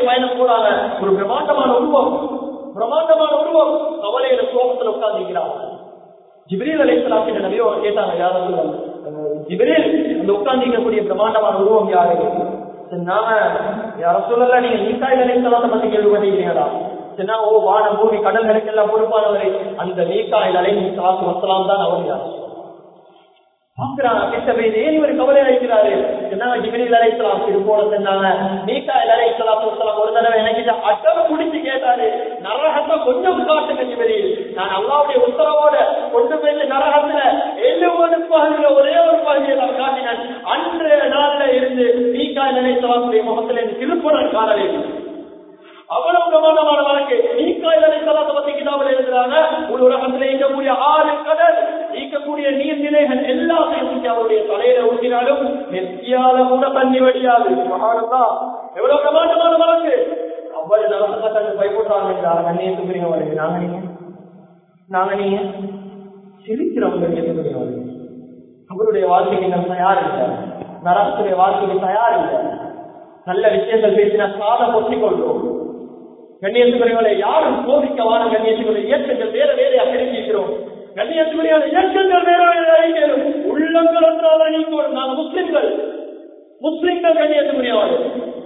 S2: பயணம் போறாங்க ஒரு பிரம்மாண்டமான உருவம் பிரம்மாண்டமான உருவம் கவலையில சோகத்துல உட்கார்ந்துக்கிறாங்க ஜிப்ரீல் அலைஹிஸ்ஸலாம் கிட்ட நபியோ கேட்டாங்க யாரும் ஜிப்ரீல் அந்த உட்கார்ந்திருக்கக்கூடிய பிரம்மாண்டமான உருவம் யாரு சரி, நாம யார சொல்லல நீங்க மீசாயில் அலைஹிஸ்ஸலாத்தை பத்தி கேள்விப்பட்டிருக்கீங்களா சரினா ஓ வான பூமி கடல்களுக்கு எல்லாம் பொறுப்பானவரை அந்த மீசாயில் அலைஹி சலாத்து வசலாம் தான் அவர் யார் பாக்குறாங்க கிட்ட போய் ஏன் இவர் கவலை அழைக்கிறாரு சொன்னாங்க ஜிபிரில் அலைக்கலாம் இது போல சொன்னாங்க மீகாயில் அலைக்கலாம் சொல்லலாம் ஒரு தடவை எனக்கு அட்டவை குடிச்சு கேட்டாரு நரகத்தை கொஞ்சம் காட்டுங்க ஜிபிரில் நான் அல்லாவுடைய உத்தரவோட கொண்டு போய் நரகத்துல எழுபது பகுதியில ஒரே ஒரு பகுதியை நான் காட்டினேன் அன்று நாள்ல இருந்து மீகாயில் அலைக்கலாமுடைய முகத்துல இருந்து திருப்பணம் காணவே இல்லை. அவ்வளவு பிரமாண்டமான வழக்கு நீக்காயில் அலைக்கலாத்தை பத்தி கிதாபில் எழுதுறாங்க ஒரு உலகத்துல இருக்கக்கூடிய ஆறு கடல் நீக்கக்கூடிய நீர்நிலைகள் எல்லாத்தையும் தூக்கி அவருடைய தலையில ஊற்றினாலும் நெத்தியால கூட தண்ணி வடியாது மகானந்தா எவ்வளவு பிரமாண்டமான வழக்கு அவ்வளவு நல்லா தண்ணி பயப்படுறாங்க கண்ணியத்துக்குரிய வழக்கு நாங்க நீங்க நாங்க நீங்க சிரிக்கிறவங்க கண்ணியத்துக்குரிய வழக்கு அவருடைய வாழ்க்கைக்கு நம்ம தயார் இல்லை நரகத்துடைய வாழ்க்கைக்கு தயார் இல்லை நல்ல விஷயங்கள் பேசினா சாத பொத்திக் கொள்றோம் கண்ணியத்துக்குரியவர்களை யாரும் சோதிக்கவான கண்ணியத்துக்குரிய இயக்கங்கள் வேற வேறையா பிரிச்சிருக்கிறோம் கண்ணியத்துக்குரிய இயக்கங்கள் வேற வேற அறிஞரும் உள்ளங்கள் ஒன்றாக நீக்கும் நாங்கள் முஸ்லிம்கள் முஸ்லிம்கள் கண்ணியத்துக்குரியவர்கள்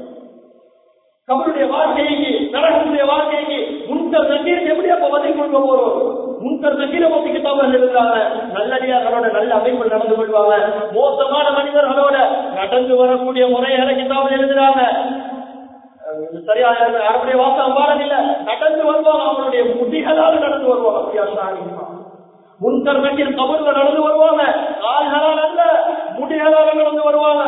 S2: கபருடைய வாழ்க்கைக்கு நரகத்துடைய வாழ்க்கைக்கு முன்கர் நக்கீருக்கு எப்படி அப்ப பதில் கொடுக்க போறோம் முன்கர் நக்கீரை பத்தி கிட்டாமல் எழுதுறாங்க நல்லடியார்களோட நல்ல அமைப்பு நடந்து கொள்வாங்க மோசமான மனிதர்களோட நடந்து வரக்கூடிய முறைகளை கிட்டாமல் எழுதுறாங்க அஹ் சரியா யாருடைய வாசம் பாடல நடந்து வருவாங்க அவருடைய முடிகளால் நடந்து வருவாங்க அப்படியா சாரிமா முன்கர் நக்கீர் கபர்ல நடந்து வருவாங்க கால்களால் அல்ல முடிகளால் நடந்து வருவாங்க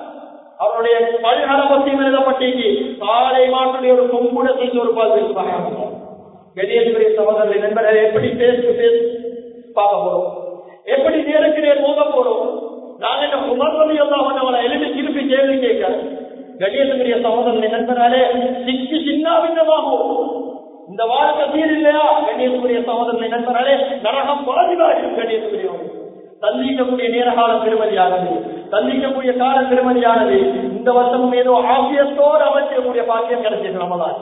S2: அவருடைய பல்கல பத்தியும் எழுதப்பட்டீங்க காலை மாற்றுடைய ஒரு கொம்புட செய்து ஒரு பால் பேசுவாங்க கணேஸ்வரிய சகோதரர்களை நண்பர்கள் எப்படி பேசு பேசு பார்க்க போறோம் எப்படி நேருக்கு நேர் மோத போறோம் நாங்க என்ன உமர் சொல்லி எல்லாம் அவனை எழுதி திருப்பி கேள்வி கேட்க கணேசனுடைய சகோதரனை நண்பராலே சிக்கி சின்ன பின்னமாகும் இந்த வாழ்க்கை சீர் இல்லையா கணேசனுடைய சகோதரனை நண்பராலே நரகம் பாதிவாகும் கணேசனுடைய சந்திக்கக்கூடிய நேரகாலம் பெருமதியானது சந்திக்கக்கூடிய காலம் பெருமதியானது இந்த வருஷமும் ஏதோ ஆசியத்தோடு அமைச்சிடக்கூடிய பாக்கியம் கிடைச்சது ரமதான்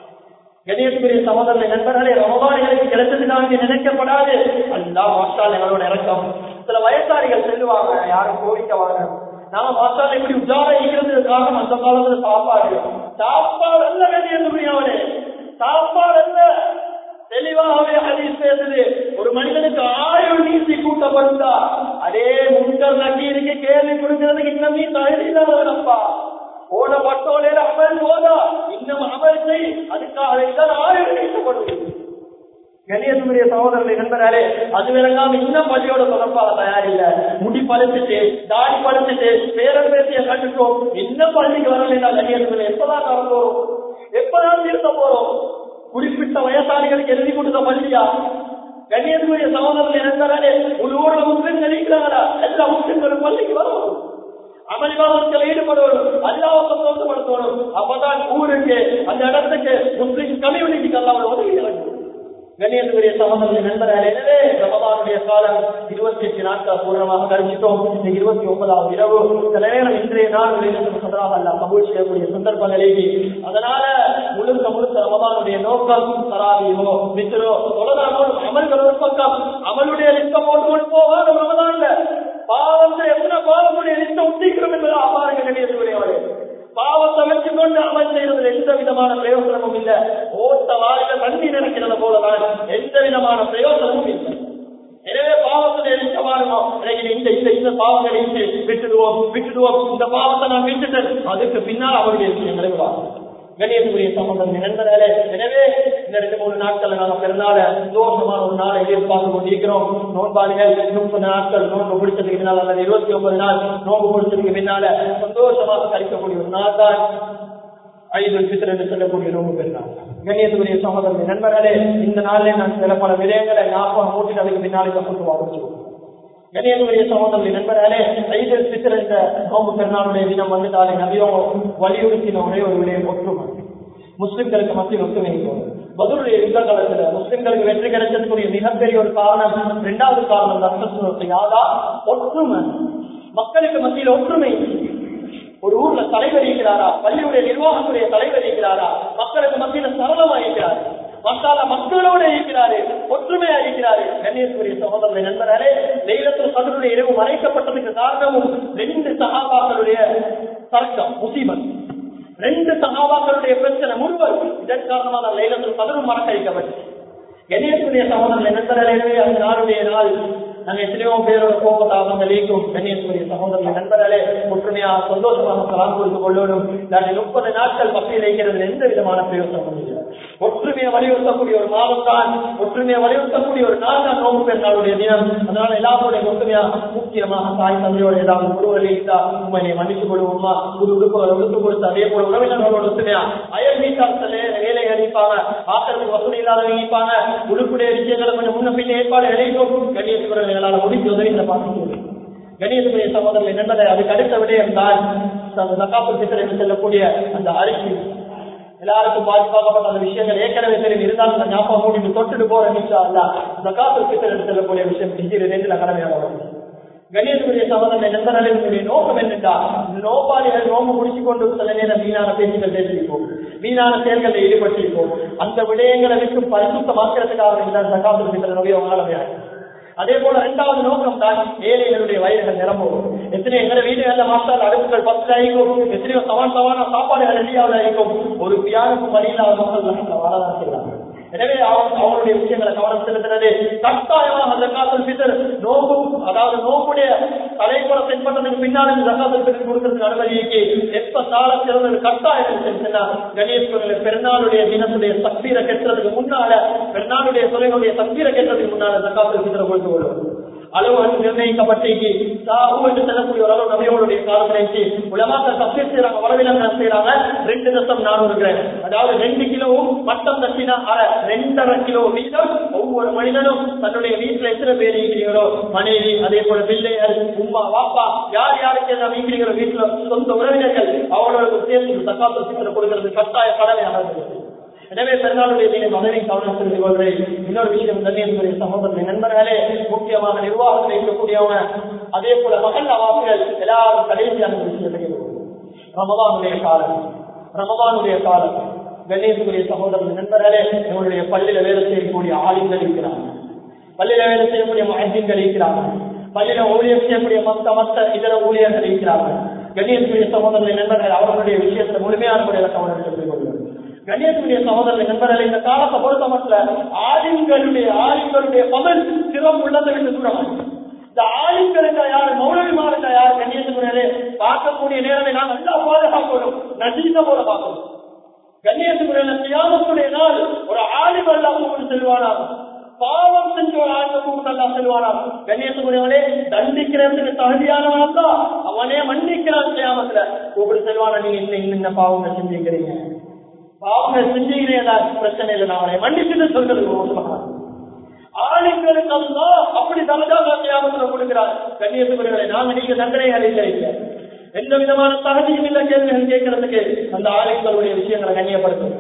S2: கணேசபுரிய சகோதரனை நண்பர்களே ரமபானிகளுக்கு கிடைச்சதுக்காக நினைக்கப்படாது அல்லா மாஸ்டால் எங்களோட இறக்கம் சில வயசாரிகள் செல்லுவாங்க யாரும் கோரிக்கவாங்க நாம மாஸ்டால் இப்படி உஜார இருக்கிறதுக்காக அந்த காலத்துல சாப்பாடு சாப்பாடு அல்ல கணேசபுரியாவனே சாப்பாடு அல்ல தெளிவாகவே ஹதீஸ் பேசுது ஒரு மனிதனுக்கு ஆயுள் நீசி கூட்டப்படுத்தா அதே முன்கர் நக்கீருக்கு கேள்வி கொடுக்கிறதுக்கு இன்னும் நீ தகுதியில்லாதவனப்பா ஓட பட்டோலையில அமல் போதா இன்னும் அமல் செய் அதுக்காக தான் ஆயுள் நீசப்படுது கணேசனுடைய சகோதரனை நண்பராலே அது விளங்காம இன்னும் பள்ளியோட தொடர்பாக தயாரில்ல முடி பழுத்துட்டு தாடி பழுத்துட்டு பேரன் பேசிய கட்டுட்டோம் இன்னும் பள்ளிக்கு வரலைன்னா கணேசன் எப்பதான் கறந்து வரும் எப்பதான் திருத்த போறோம் குறிப்பிட்ட வயசாளிகளுக்கு எழுதி கொடுத்த பள்ளியா கண்ணியத்துக்குரிய சகோதரர்கள் இருந்தாலே ஒரு ஊர்ல முஸ்லிம் நினைக்கிறாங்களா எல்லா முஸ்லிம்களும் பள்ளிக்கு வரும் அமளிவாதத்தில் ஈடுபடணும் அல்லாவை சந்தோஷப்படுத்தணும் அப்பதான் ஊருக்கு அந்த இடத்துக்கு முஸ்லிம் கம்யூனிட்டிக்கு அல்லாமல் உதவி இறங்கும் கண்ணியத்துக்குரிய சகோதரர்கள் நண்பர்கள் எனவே ரமதானுடைய காலம் இருபத்தி எட்டு நாட்கள் பூர்ணமாக கருமிட்டோம் இந்த இருபத்தி ஒன்பதாவது இரவு சில நேரம் இன்றைய நாள் சதராக அல்ல கபூல் செய்யக்கூடிய சந்தர்ப்பங்களிலே அதனால முழுக்க முழுக்க ரமதானுடைய நோக்கம் தராவியோ மித்திரோ தொழுதானோ அமல்கள் ஒரு பக்கம் அமலுடைய லிஸ்டம் போட்டு கொண்டு போவாங்க ரமதான்ல பாவத்தை எத்தனை பாவமுடைய லிஸ்டம் உத்திக்கிறோம் என்பது அபாருங்க கண்ணியத்துக்குரியவரே பாவத்தை வச்சு கொண்டு அமல் செய்யறதுல எந்த விதமான பிரயோஜனமும் இல்லை ஓட்ட வாயில தண்ணி நினைக்கிறது போலதான் எந்த விதமான பிரயோஜனமும் இல்லை எனவே பாவத்தை நிச்சயமானோம் எனக்கு இந்த இந்த இந்த பாவங்களை விட்டுடுவோம் விட்டுடுவோம் இந்த பாவத்தை நான் விட்டுட்டேன் அதுக்கு பின்னால் அவருடைய விஷயம் நிறைவாகும் கணியத்துக்குரிய சம்பந்தம் நண்பர்களே எனவே இந்த ரெண்டு மூணு நாட்கள் நாங்க பிறநாள சந்தோஷமான ஒரு நாளை எதிர்பார்த்து கொண்டிருக்கிறோம் நோன்பாளிகள் முப்பது நாட்கள் நோன்பு பிடிச்சதுக்கு பின்னால் அல்லது இருபத்தி ஒன்பது நாள் நோன்பு பிடிச்சதுக்கு பின்னால சந்தோஷமாக கழிக்கக்கூடிய ஒரு நாள் தான் ஐந்து பித்தர் என்று சொல்லக்கூடிய நோன்பு பெருநாள் கண்ணியத்துக்குரிய சகோதரர்கள் நண்பர்களே இந்த நாளிலே நான் சில பல விடயங்களை ஞாபகம் மூட்டி அதுக்கு பின்னாலே கொண்டு வாங்க கணியனுடைய சகோதரர்கள் நண்பர்களே ஐந்து சித்திர இந்த நோம்பு பெருநாளுடைய தினம் வந்துட்டாலே நபியோ வலியுறுத்தின ஒரே ஒரு விடயம் ஒற்றுமை முஸ்லிம்களுக்கு மத்தியில் ஒற்றுமை பதிலுடைய யுத்த காலத்துல முஸ்லிம்களுக்கு வெற்றி கிடைச்சதுக்குரிய மிகப்பெரிய ஒரு காரணம் இரண்டாவது காரணம் ரத்தத்துவத்தை யாதா ஒற்றுமை மக்களுக்கு மத்தியில் ஒற்றுமை ஒரு ஊர் ஊர்ல தலைவர் இருக்கிறாரா பள்ளியுடைய நிர்வாகத்துடைய தலைவர் இருக்கிறாரா மக்களுக்கு மத்தியில சரளமா இருக்கிறாரு மசாலா மக்களோட இருக்கிறாரு ஒற்றுமையா இருக்கிறாரு கணேஸ்வரிய சகோதரனை நண்பராலே லைலத்தில் கதருடைய இரவு மறைக்கப்பட்டதுக்கு காரணமும் ரெண்டு சகாபாக்களுடைய தர்க்கம் முசீபத் ரெண்டு சகாபாக்களுடைய பிரச்சனை முழுவர் இதன் காரணமாக லைலத்தில் கதரும் மறக்கடிக்கப்பட்டது கணேஸ்வரிய சகோதரனை நண்பராலே அந்த நாளுடைய நாள் நாங்க எத்தனையோ பேரோட கோபத்தாபங்க லீக்கும் கண்ணியத்துக்குரிய சகோதரர்கள் நண்பர்களே ஒற்றுமையா சந்தோஷமாக கலாம் கொடுத்து கொள்ளணும் நாங்கள் முப்பது நாட்கள் பசியில் வைக்கிறது எந்த விதமான பிரயோசனம் இல்லை ஒற்றுமையை வலியுறுத்தக்கூடிய ஒரு மாதம் தான் ஒற்றுமையை வலியுறுத்தக்கூடிய ஒரு நாள் தான் நோம்பு பெருநாளுடைய தினம் அதனால எல்லாருடைய ஒற்றுமையா முக்கியமாக தாய் தந்தையோட ஏதாவது உறவுகள் இருந்தா உண்மையை மன்னித்துக் கொள்வோமா புது உடுப்புகள் உடுப்பு கொடுத்து அதே போல உறவினர்களோட ஒற்றுமையா அயல் வீட்டாளர்களே வேலை அடிப்பாங்க ஆக்கிறதுக்கு வசதி இல்லாதவங்க இருப்பாங்க உடுப்புடைய விஷயங்களை கொஞ்சம் முன்ன பின்ன ஏற்பாடு இணைக்கும் கண்ணியத்துக்குரிய எங்களால் முடிஞ்ச உதவி இந்த பார்த்து கணியத்துடைய சகோதரர்கள் என்னதை அதுக்கு அடுத்த விடயம் தான் சகாப்பு சித்தர் என்று சொல்லக்கூடிய அந்த அரிசி எல்லாருக்கும் பாதுகாக்கப்பட்ட அந்த விஷயங்கள் ஏற்கனவே தெரியும் இருந்தாலும் அந்த ஞாபகம் மூடி தொட்டுட்டு போற நிமிஷம் அல்ல சகாப்பு சித்தர் என்று சொல்லக்கூடிய விஷயம் செஞ்சு ரெண்டுல கடமையாக வரும் கணேசனுடைய சகோதரன் நண்பர்களுடைய நோக்கம் என்னென்றா நோபாளிகள் நோம்பு முடிச்சு கொண்டு சில நேரம் வீணான பேச்சுகள் பேசியிருப்போம் வீணான செயல்களில் ஈடுபட்டிருப்போம் அந்த விடயங்களை விட்டு பரிசுத்தமாக்கிறதுக்காக இருந்தால் சகாப்பு சித்தருடைய உங்களால் அதே போல இரண்டாவது நோக்கம் தான் ஏழைகளுடைய வயல்கள் நிரம்பும் எத்தனை எங்க வீடுகள்ல மாஸ்டர் அடுப்புகள் பத்து ஆகிக்கும் எத்தனையோ சவான் சவான சாப்பாடுகள் ரெடியாவில் ஆகிக்கும் ஒரு பியானுக்கு வழியில்லாத மக்கள் வாழதான் செய்யறாங்க எனவே அவங்களுடைய விஷயங்களை கவனம் செலுத்தினது கட்டாயமாக அந்த காத்தல் பித்தர் நோக்கு அதாவது நோக்குடைய தலைப்புற தென்பட்டதுக்கு பின்னால் இந்த ஜக்காத்தல் பித்தர் கொடுக்கறதுக்கு அனுமதிக்கு எப்ப கால சிறந்தது கட்டாயம் செலுத்தினா கணேஸ்வரர் பெருநாளுடைய தினத்துடைய சக்தியை கெட்டுறதுக்கு முன்னால பெருநாளுடைய தொலைனுடைய சக்தியை கெட்டுறதுக்கு முன்னால ஜக்காத்தல் பித்தரை கொடுத்து கொள்ளும் அளவு நிர்ணயிக்கப்பட்டிருக்கு சாஹு என்று சொல்லக்கூடிய ஒரு அளவு நபியோடைய காலத்திற்கு உலமாக்கள் தப்பி செய்யறாங்க வரவிலங்கம் செய்யறாங்க ரெண்டு தசம் நானூறு கிராம் அதாவது ரெண்டு கிலோவும் மட்டம் தட்டினா அரை ரெண்டரை கிலோ வீதம் ஒவ்வொரு மனிதனும் தன்னுடைய வீட்டுல எத்தனை பேர் இருக்கிறீங்களோ மனைவி அதே போல பிள்ளைகள் உமா வாப்பா யார் யாருக்கு எல்லாம் இருக்கிறீங்களோ வீட்டுல சொந்த உறவினர்கள் அவங்களோட சேர்த்து தக்காத்து சித்திர கொடுக்கிறது கட்டாய கடமையாக இருக்கிறது எனவே பெருநாளுடைய நீங்கள் மனைவி கவனம் செலுத்தி கொள்கிறேன் இன்னொரு விஷயம் கண்ணியத்துடைய சகோதரர்கள் நண்பர்களே முக்கியமாக நிர்வாகத்தில் இருக்கக்கூடியவங்க அதே போல மகள் அவாசிகள் எல்லாரும் கடைசியான விஷயத்தை ரமதானுடைய காலம் ரமதானுடைய காலம் கண்ணியத்துக்குரிய சகோதரர்கள் நண்பர்களே எங்களுடைய பள்ளியில வேலை செய்யக்கூடிய ஆளுங்கள் இருக்கிறாங்க பள்ளியில வேலை செய்யக்கூடிய மகன்கள் இருக்கிறாங்க பள்ளியில ஊழியர் செய்யக்கூடிய மத்த மத்த இதர ஊழியர்கள் இருக்கிறார்கள் கண்ணியத்துக்குரிய சகோதரர்கள் நண்பர்கள் அவர்களுடைய விஷயத்துல முழுமையான முறையில் கவனம் செலுத்திக் கொள்வார்கள் கண்ணியத்துடைய சகோதரர்கள் நண்பர்கள் இந்த காலத்தை பொறுத்த மட்டும் ஆலிம்களுடைய ஆலிம்களுடைய பகல் சிறம் உள்ளதை விட்டு தூரம் இந்த ஆலிம்கள் என்ற யாரு மௌலவிமார் என்ற யாரு கண்ணியத்துக்குரிய பார்க்கக்கூடிய நேரத்தை நாம் நல்லா பாதுகாக்கணும் நசீத போல பார்க்கணும் கண்ணியத்துக்குரிய தியாகத்துடைய நாள் ஒரு ஆலிம் அல்லாமல் செல்வானா பாவம் செஞ்ச ஒரு ஆளுக்கு அல்லா செல்வானா கண்ணியத்துக்குரியவனே தண்டிக்கிறதுக்கு தகுதியானவன் தான் அவனே மன்னிக்கிறான் செய்யாமத்துல கூப்பிட்டு செல்வானா நீங்க இன்னும் இன்னும் பாவங்கள் செஞ்சுக்கிறீங்க பாவங்கள் செஞ்சீங்களே பிரச்சனை இல்லை நான் அவனை மன்னிச்சுட்டு சொல்றது ஆளுங்களுக்கு அல்லா அப்படி தலதாக தியாகத்துல கொடுக்கிறார் கண்ணியத்துக்குரியவரை நாங்க நீங்க தண்டனைகள் இல்லை இல்லை எந்த விதமான தகுதியும் இல்லை கேள்விகள் கேட்கறதுக்கு அந்த ஆளுங்களுடைய விஷயங்களை கண்ணியப்படுத்தும்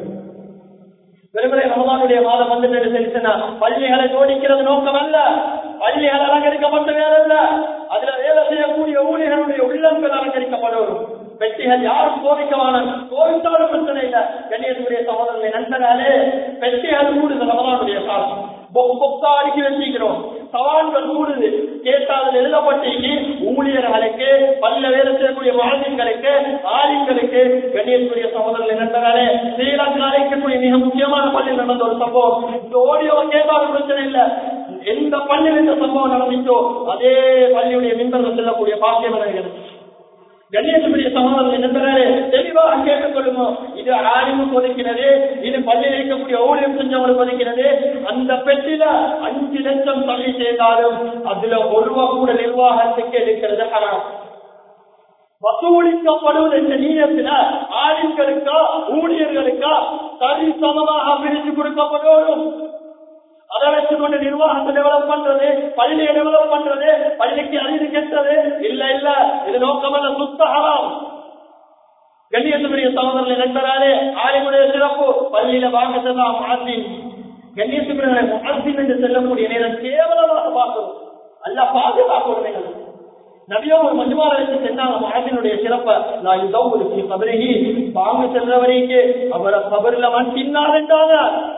S2: வெறுமனை ரமதானுடைய மாதம் வந்து தெரிஞ்சுன்னா பள்ளிகளை ஜோடிக்கிறது நோக்கம் அல்ல பள்ளிகள் அலங்கரிக்கப்பட்ட வேலை அல்ல அதுல வேலை செய்யக்கூடிய ஊழியர்களுடைய உள்ளங்கள் அலங்கரிக்கப்படும் வெற்றிகள் யாரும் கோவிக்கமான கோவித்தாலும் பிரச்சனை இல்லை கண்ணியத்துடைய சகோதரர்களை நண்பனாலே வெற்றிகள் கூடுது ரமதானுடைய காலம் பொக்கா அடுக்கி வச்சிக்கிறோம் சவால்கள் கூடுது கேட்டால் எழுதப்பட்டிருக்கு ஊழியர்களுக்கு பல்ல வேலை செய்யக்கூடிய வாழ்க்கைகளுக்கு ஆலிம்களுக்கு கண்ணியத்துடைய சகோதரர்களை நண்பர்களே ஸ்ரீலங்கா இருக்கக்கூடிய மிக முக்கியமான பள்ளியில் நடந்த ஒரு சம்பவம் இந்த ஓடியோ கேட்டாலும் பிரச்சனை இல்லை எந்த பள்ளியில் இந்த சம்பவம் நடந்துச்சோ அதே பள்ளியுடைய மின்பர்கள் செல்லக்கூடிய பாக்கியம் வருகிறது கண்ணியத்துக்குரிய சமாதானம் நண்பர்களே தெளிவாக கேட்டுக்கொள்ளுமோ இது ஆணிமும் ஒதுக்கிறது இது பள்ளியில் இருக்கக்கூடிய ஊழியம் செஞ்சவங்களுக்கு ஒதுக்கிறது அந்த பெட்டில அஞ்சு லட்சம் பள்ளி செய்தாலும் அதுல ஒரு ரூபா கூட நிர்வாகத்துக்கு இருக்கிறது ஹராம் வசூலிக்கப்படுவது என்ற நீயத்துல ஆளுங்களுக்கா ஊழியர்களுக்கா சரி சமமாக பிரித்து கொடுக்கப்படும் அதை வச்சு கொண்டு நிர்வாகத்தை டெவலப் பண்றது பள்ளியை டெவலப் பண்றது பள்ளிக்கு அறிவு கெட்டது இல்ல இல்ல இது நோக்கமல்ல சுத்தகலாம் கண்ணியத்துக்குரிய சகோதரர்களை நண்பராலே ஆலிமுடைய சிறப்பு பள்ளியில வாங்க செல்லாம் மாசின் கண்ணியத்துக்குரிய மாசின் என்று செல்லக்கூடிய நேரம் கேவலமாக பார்க்கணும் அல்ல பாதுகாக்கணும் நபியோ ஒரு மஜ்மால வச்சு சென்றாங்க மகத்தினுடைய சிறப்ப நான் யுதவுல் ஃபீ கபரிஹி பாங்கு சென்றவரைக்கு அவரை கபரில் மண் தின்னாருன்றாங்க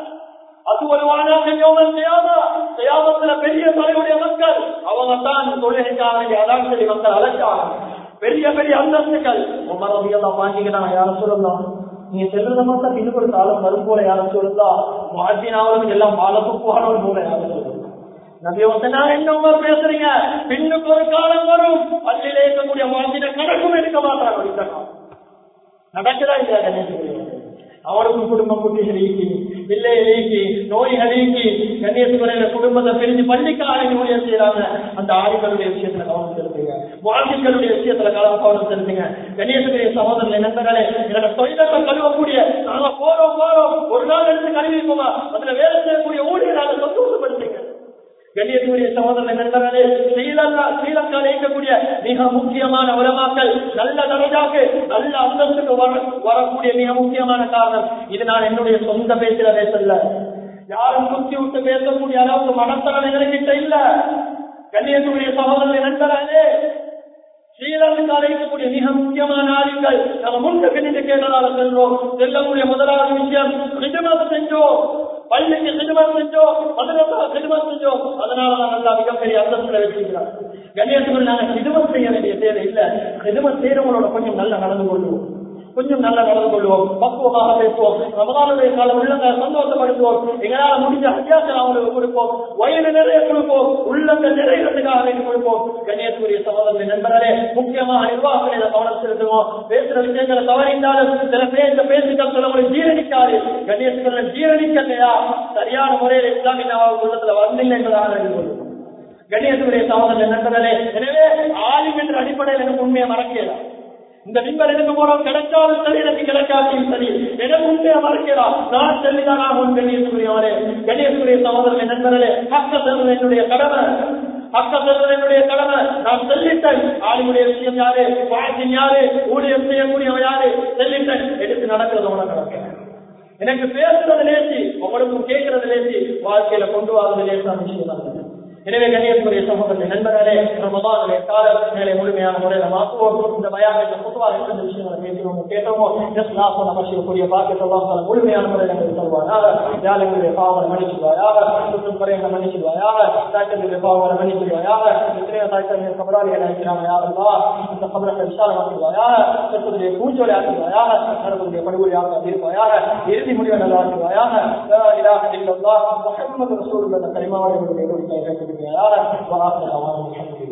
S2: அது ஒரு வானாக யோகம் செய்யாதா செய்யாமத்துல பெரிய தலைவுடைய மக்கள் அவங்க தான் தொழிலுக்காக அதான் சொல்லி மக்கள் அழைச்சாங்க பெரிய பெரிய அந்தஸ்துகள் உமர் ரலியல்லாஹு வாங்கிக்கிறாங்க யாரும் சொல்லலாம் நீங்க செல்றத பார்த்தா இன்னும் ஒரு காலம் வரும் போல யாரும் சொல்லா மாட்டினாலும் எல்லாம் மாலப்பு போகணும் போல யாரும் சொல்லலாம் நபி வந்து நான் என்ன உமர் பேசுறீங்க பின்னுக்கு ஒரு காலம் வரும் பள்ளியில இருக்கக்கூடிய மாட்டின கணக்கும் எடுக்க மாட்டாங்க அப்படின்னா நடக்குதா இல்லையா கணேசன் அவனுக்கும் குடும்ப குட்டிகள் ஈக்கி பிள்ளைகள் ஈக்கி நோய்கள் ஈக்கி கண்ணியத்துறையில குடும்பத்தை பிரிஞ்சு பள்ளிக்கு ஆளுங்க ஊழியர் செய்யறாங்க அந்த ஆளுகளுடைய விஷயத்துல கவனம் செலுத்துங்க வாழ்க்கைகளுடைய விஷயத்துல கவனம் கவனம் செலுத்துங்க கண்ணியத்துடைய சகோதரர்கள் நண்பர்களே என்னோட தொழிலத்தை கழுவக்கூடிய நாங்க போறோம் போறோம் ஒரு நாள் எடுத்து கழுவிப்போமா அதுல வேலை செய்யக்கூடிய ஊழியர் நாங்க சந்தோஷப்படுத்துங்க கண்ணியத்துடைய சகோதரன் நண்பர்களே ஸ்ரீலங்கா ஸ்ரீலங்காவில் இருக்கக்கூடிய மிக முக்கியமான உலமாக்கள் நல்ல தரஜாக்கு நல்ல அந்தஸ்துக்கு வர வரக்கூடிய மிக முக்கியமான காரணம் இது நான் என்னுடைய சொந்த பேச்சுல பேசல யாரும் குத்தி விட்டு பேசக்கூடிய அளவுக்கு மனத்தரம் எங்ககிட்ட இல்ல கண்ணியத்துடைய சகோதரன் நண்பர்களே ஸ்ரீலங்காவில் இருக்கக்கூடிய மிக முக்கியமான ஆளுங்கள் நம்ம முன்ன பின்னிட்டு கேட்டதால செல்வோம் செல்லக்கூடிய முதலாவது விஷயம் நிஜமாக செஞ்சோம் பள்ளிக்கு சினிமம் செஞ்சோம் மதுரத்தாக சினிமம் செஞ்சோம் அதனால தான் நல்லா மிகப்பெரிய அந்தஸ்துல வச்சுக்கிறார் கணேசன் நாங்க சினிமம் செய்ய வேண்டிய தேவை இல்லை சினிமம் செய்யறவங்களோட கொஞ்சம் நல்லா நடந்து கொள்வோம் கொஞ்சம் நல்லா நடந்து கொள்வோம் பக்குவமாக பேசுவோம் ரமதானுடைய காலம் உள்ளங்க சந்தோஷப்படுத்துவோம் எங்களால முடிஞ்ச அத்தியாசம் அவங்களுக்கு கொடுப்போம் வயது நிறைய கொடுப்போம் உள்ளங்கள் நிறைவேறதுக்காக வேண்டி கொடுப்போம் கணேசனுடைய சகோதரனை நண்பர்களே முக்கியமாக நிர்வாகங்களை கவனம் செலுத்துவோம் பேசுற விஷயங்களை தவறிந்தாலும் சில பேர் இந்த பேச்சுக்கள் சொல்ல ஜீரணிக்காது கணேசங்களை ஜீரணிக்கலையா சரியான முறையில் இஸ்லாமிய நவாப் உள்ளத்துல வந்தில்லை என்பதாக கொள்வோம் கணேசனுடைய சகோதரனை நண்பர்களே எனவே ஆலிம் என்ற அடிப்படையில் எனக்கு உண்மையை மறக்கலாம் இந்த நிம்பர் எனக்கு போறோம் கிடைச்சாலும் சரி எனக்கு கிடைக்காட்டியும் சரி எனக்கு உண்மையா மறக்கலாம் நான் சொல்லிதான் ஆகும் கண்ணியத்துக்குரியவரே கண்ணியத்துக்குரிய சகோதரனை நண்பர்களே அக்க செல்வது என்னுடைய கடமை அக்க செல்வது என்னுடைய கடமை நான் சொல்லிட்டேன் ஆளுடைய விஷயம் யாரு வாழ்க்கையின் யாரு ஊழியம் செய்யக்கூடியவன் யாரு சொல்லிட்டேன் எடுத்து நடக்கிறது உனக்கு நடக்கிறேன் எனக்கு பேசுறது லேசி உங்களுக்கும் கேட்கறது லேசி வாழ்க்கையில கொண்டு வரது லேசான விஷயம் தான் எனவே கண்ணியத்துக்குரிய சமூகத்தை நண்பர்களே ரமதானுடைய காலம் மேலே முழுமையான முறையில மாற்றுவோம் இந்த பயாக இந்த புதுவாக எந்த விஷயங்களை பேசுவோம் கேட்டோமோ இஸ்லாசம் நமசியக்கூடிய பாக்கியத்தெல்லாம் பல முழுமையான முறையில் எங்களுக்கு சொல்வாயாக யாருடைய பாவங்களை மன்னிச்சுவாயாக சுற்றும் குறைகளை மன்னிச்சுவாயாக தாய்த்தனுடைய பாவங்களை மன்னிச்சுவாயாக எத்தனையோ தாய்த்தனுடைய கபராளிகள் நினைக்கிறாங்க யாருவா இந்த கபரத்தை விசாலமாக்குவாயாக சொத்துடைய பூஞ்சோலை ஆக்குவாயாக நடக்கூடிய படுகொலை ஆக்க இருப்பாயாக இறுதி முடிவை நல்லா ஆக்குவாயாக இதாக இல்லல்லா முகமது ரசூல் கரிமாவை கொடுக்க கொடுக்க வாராக வாராக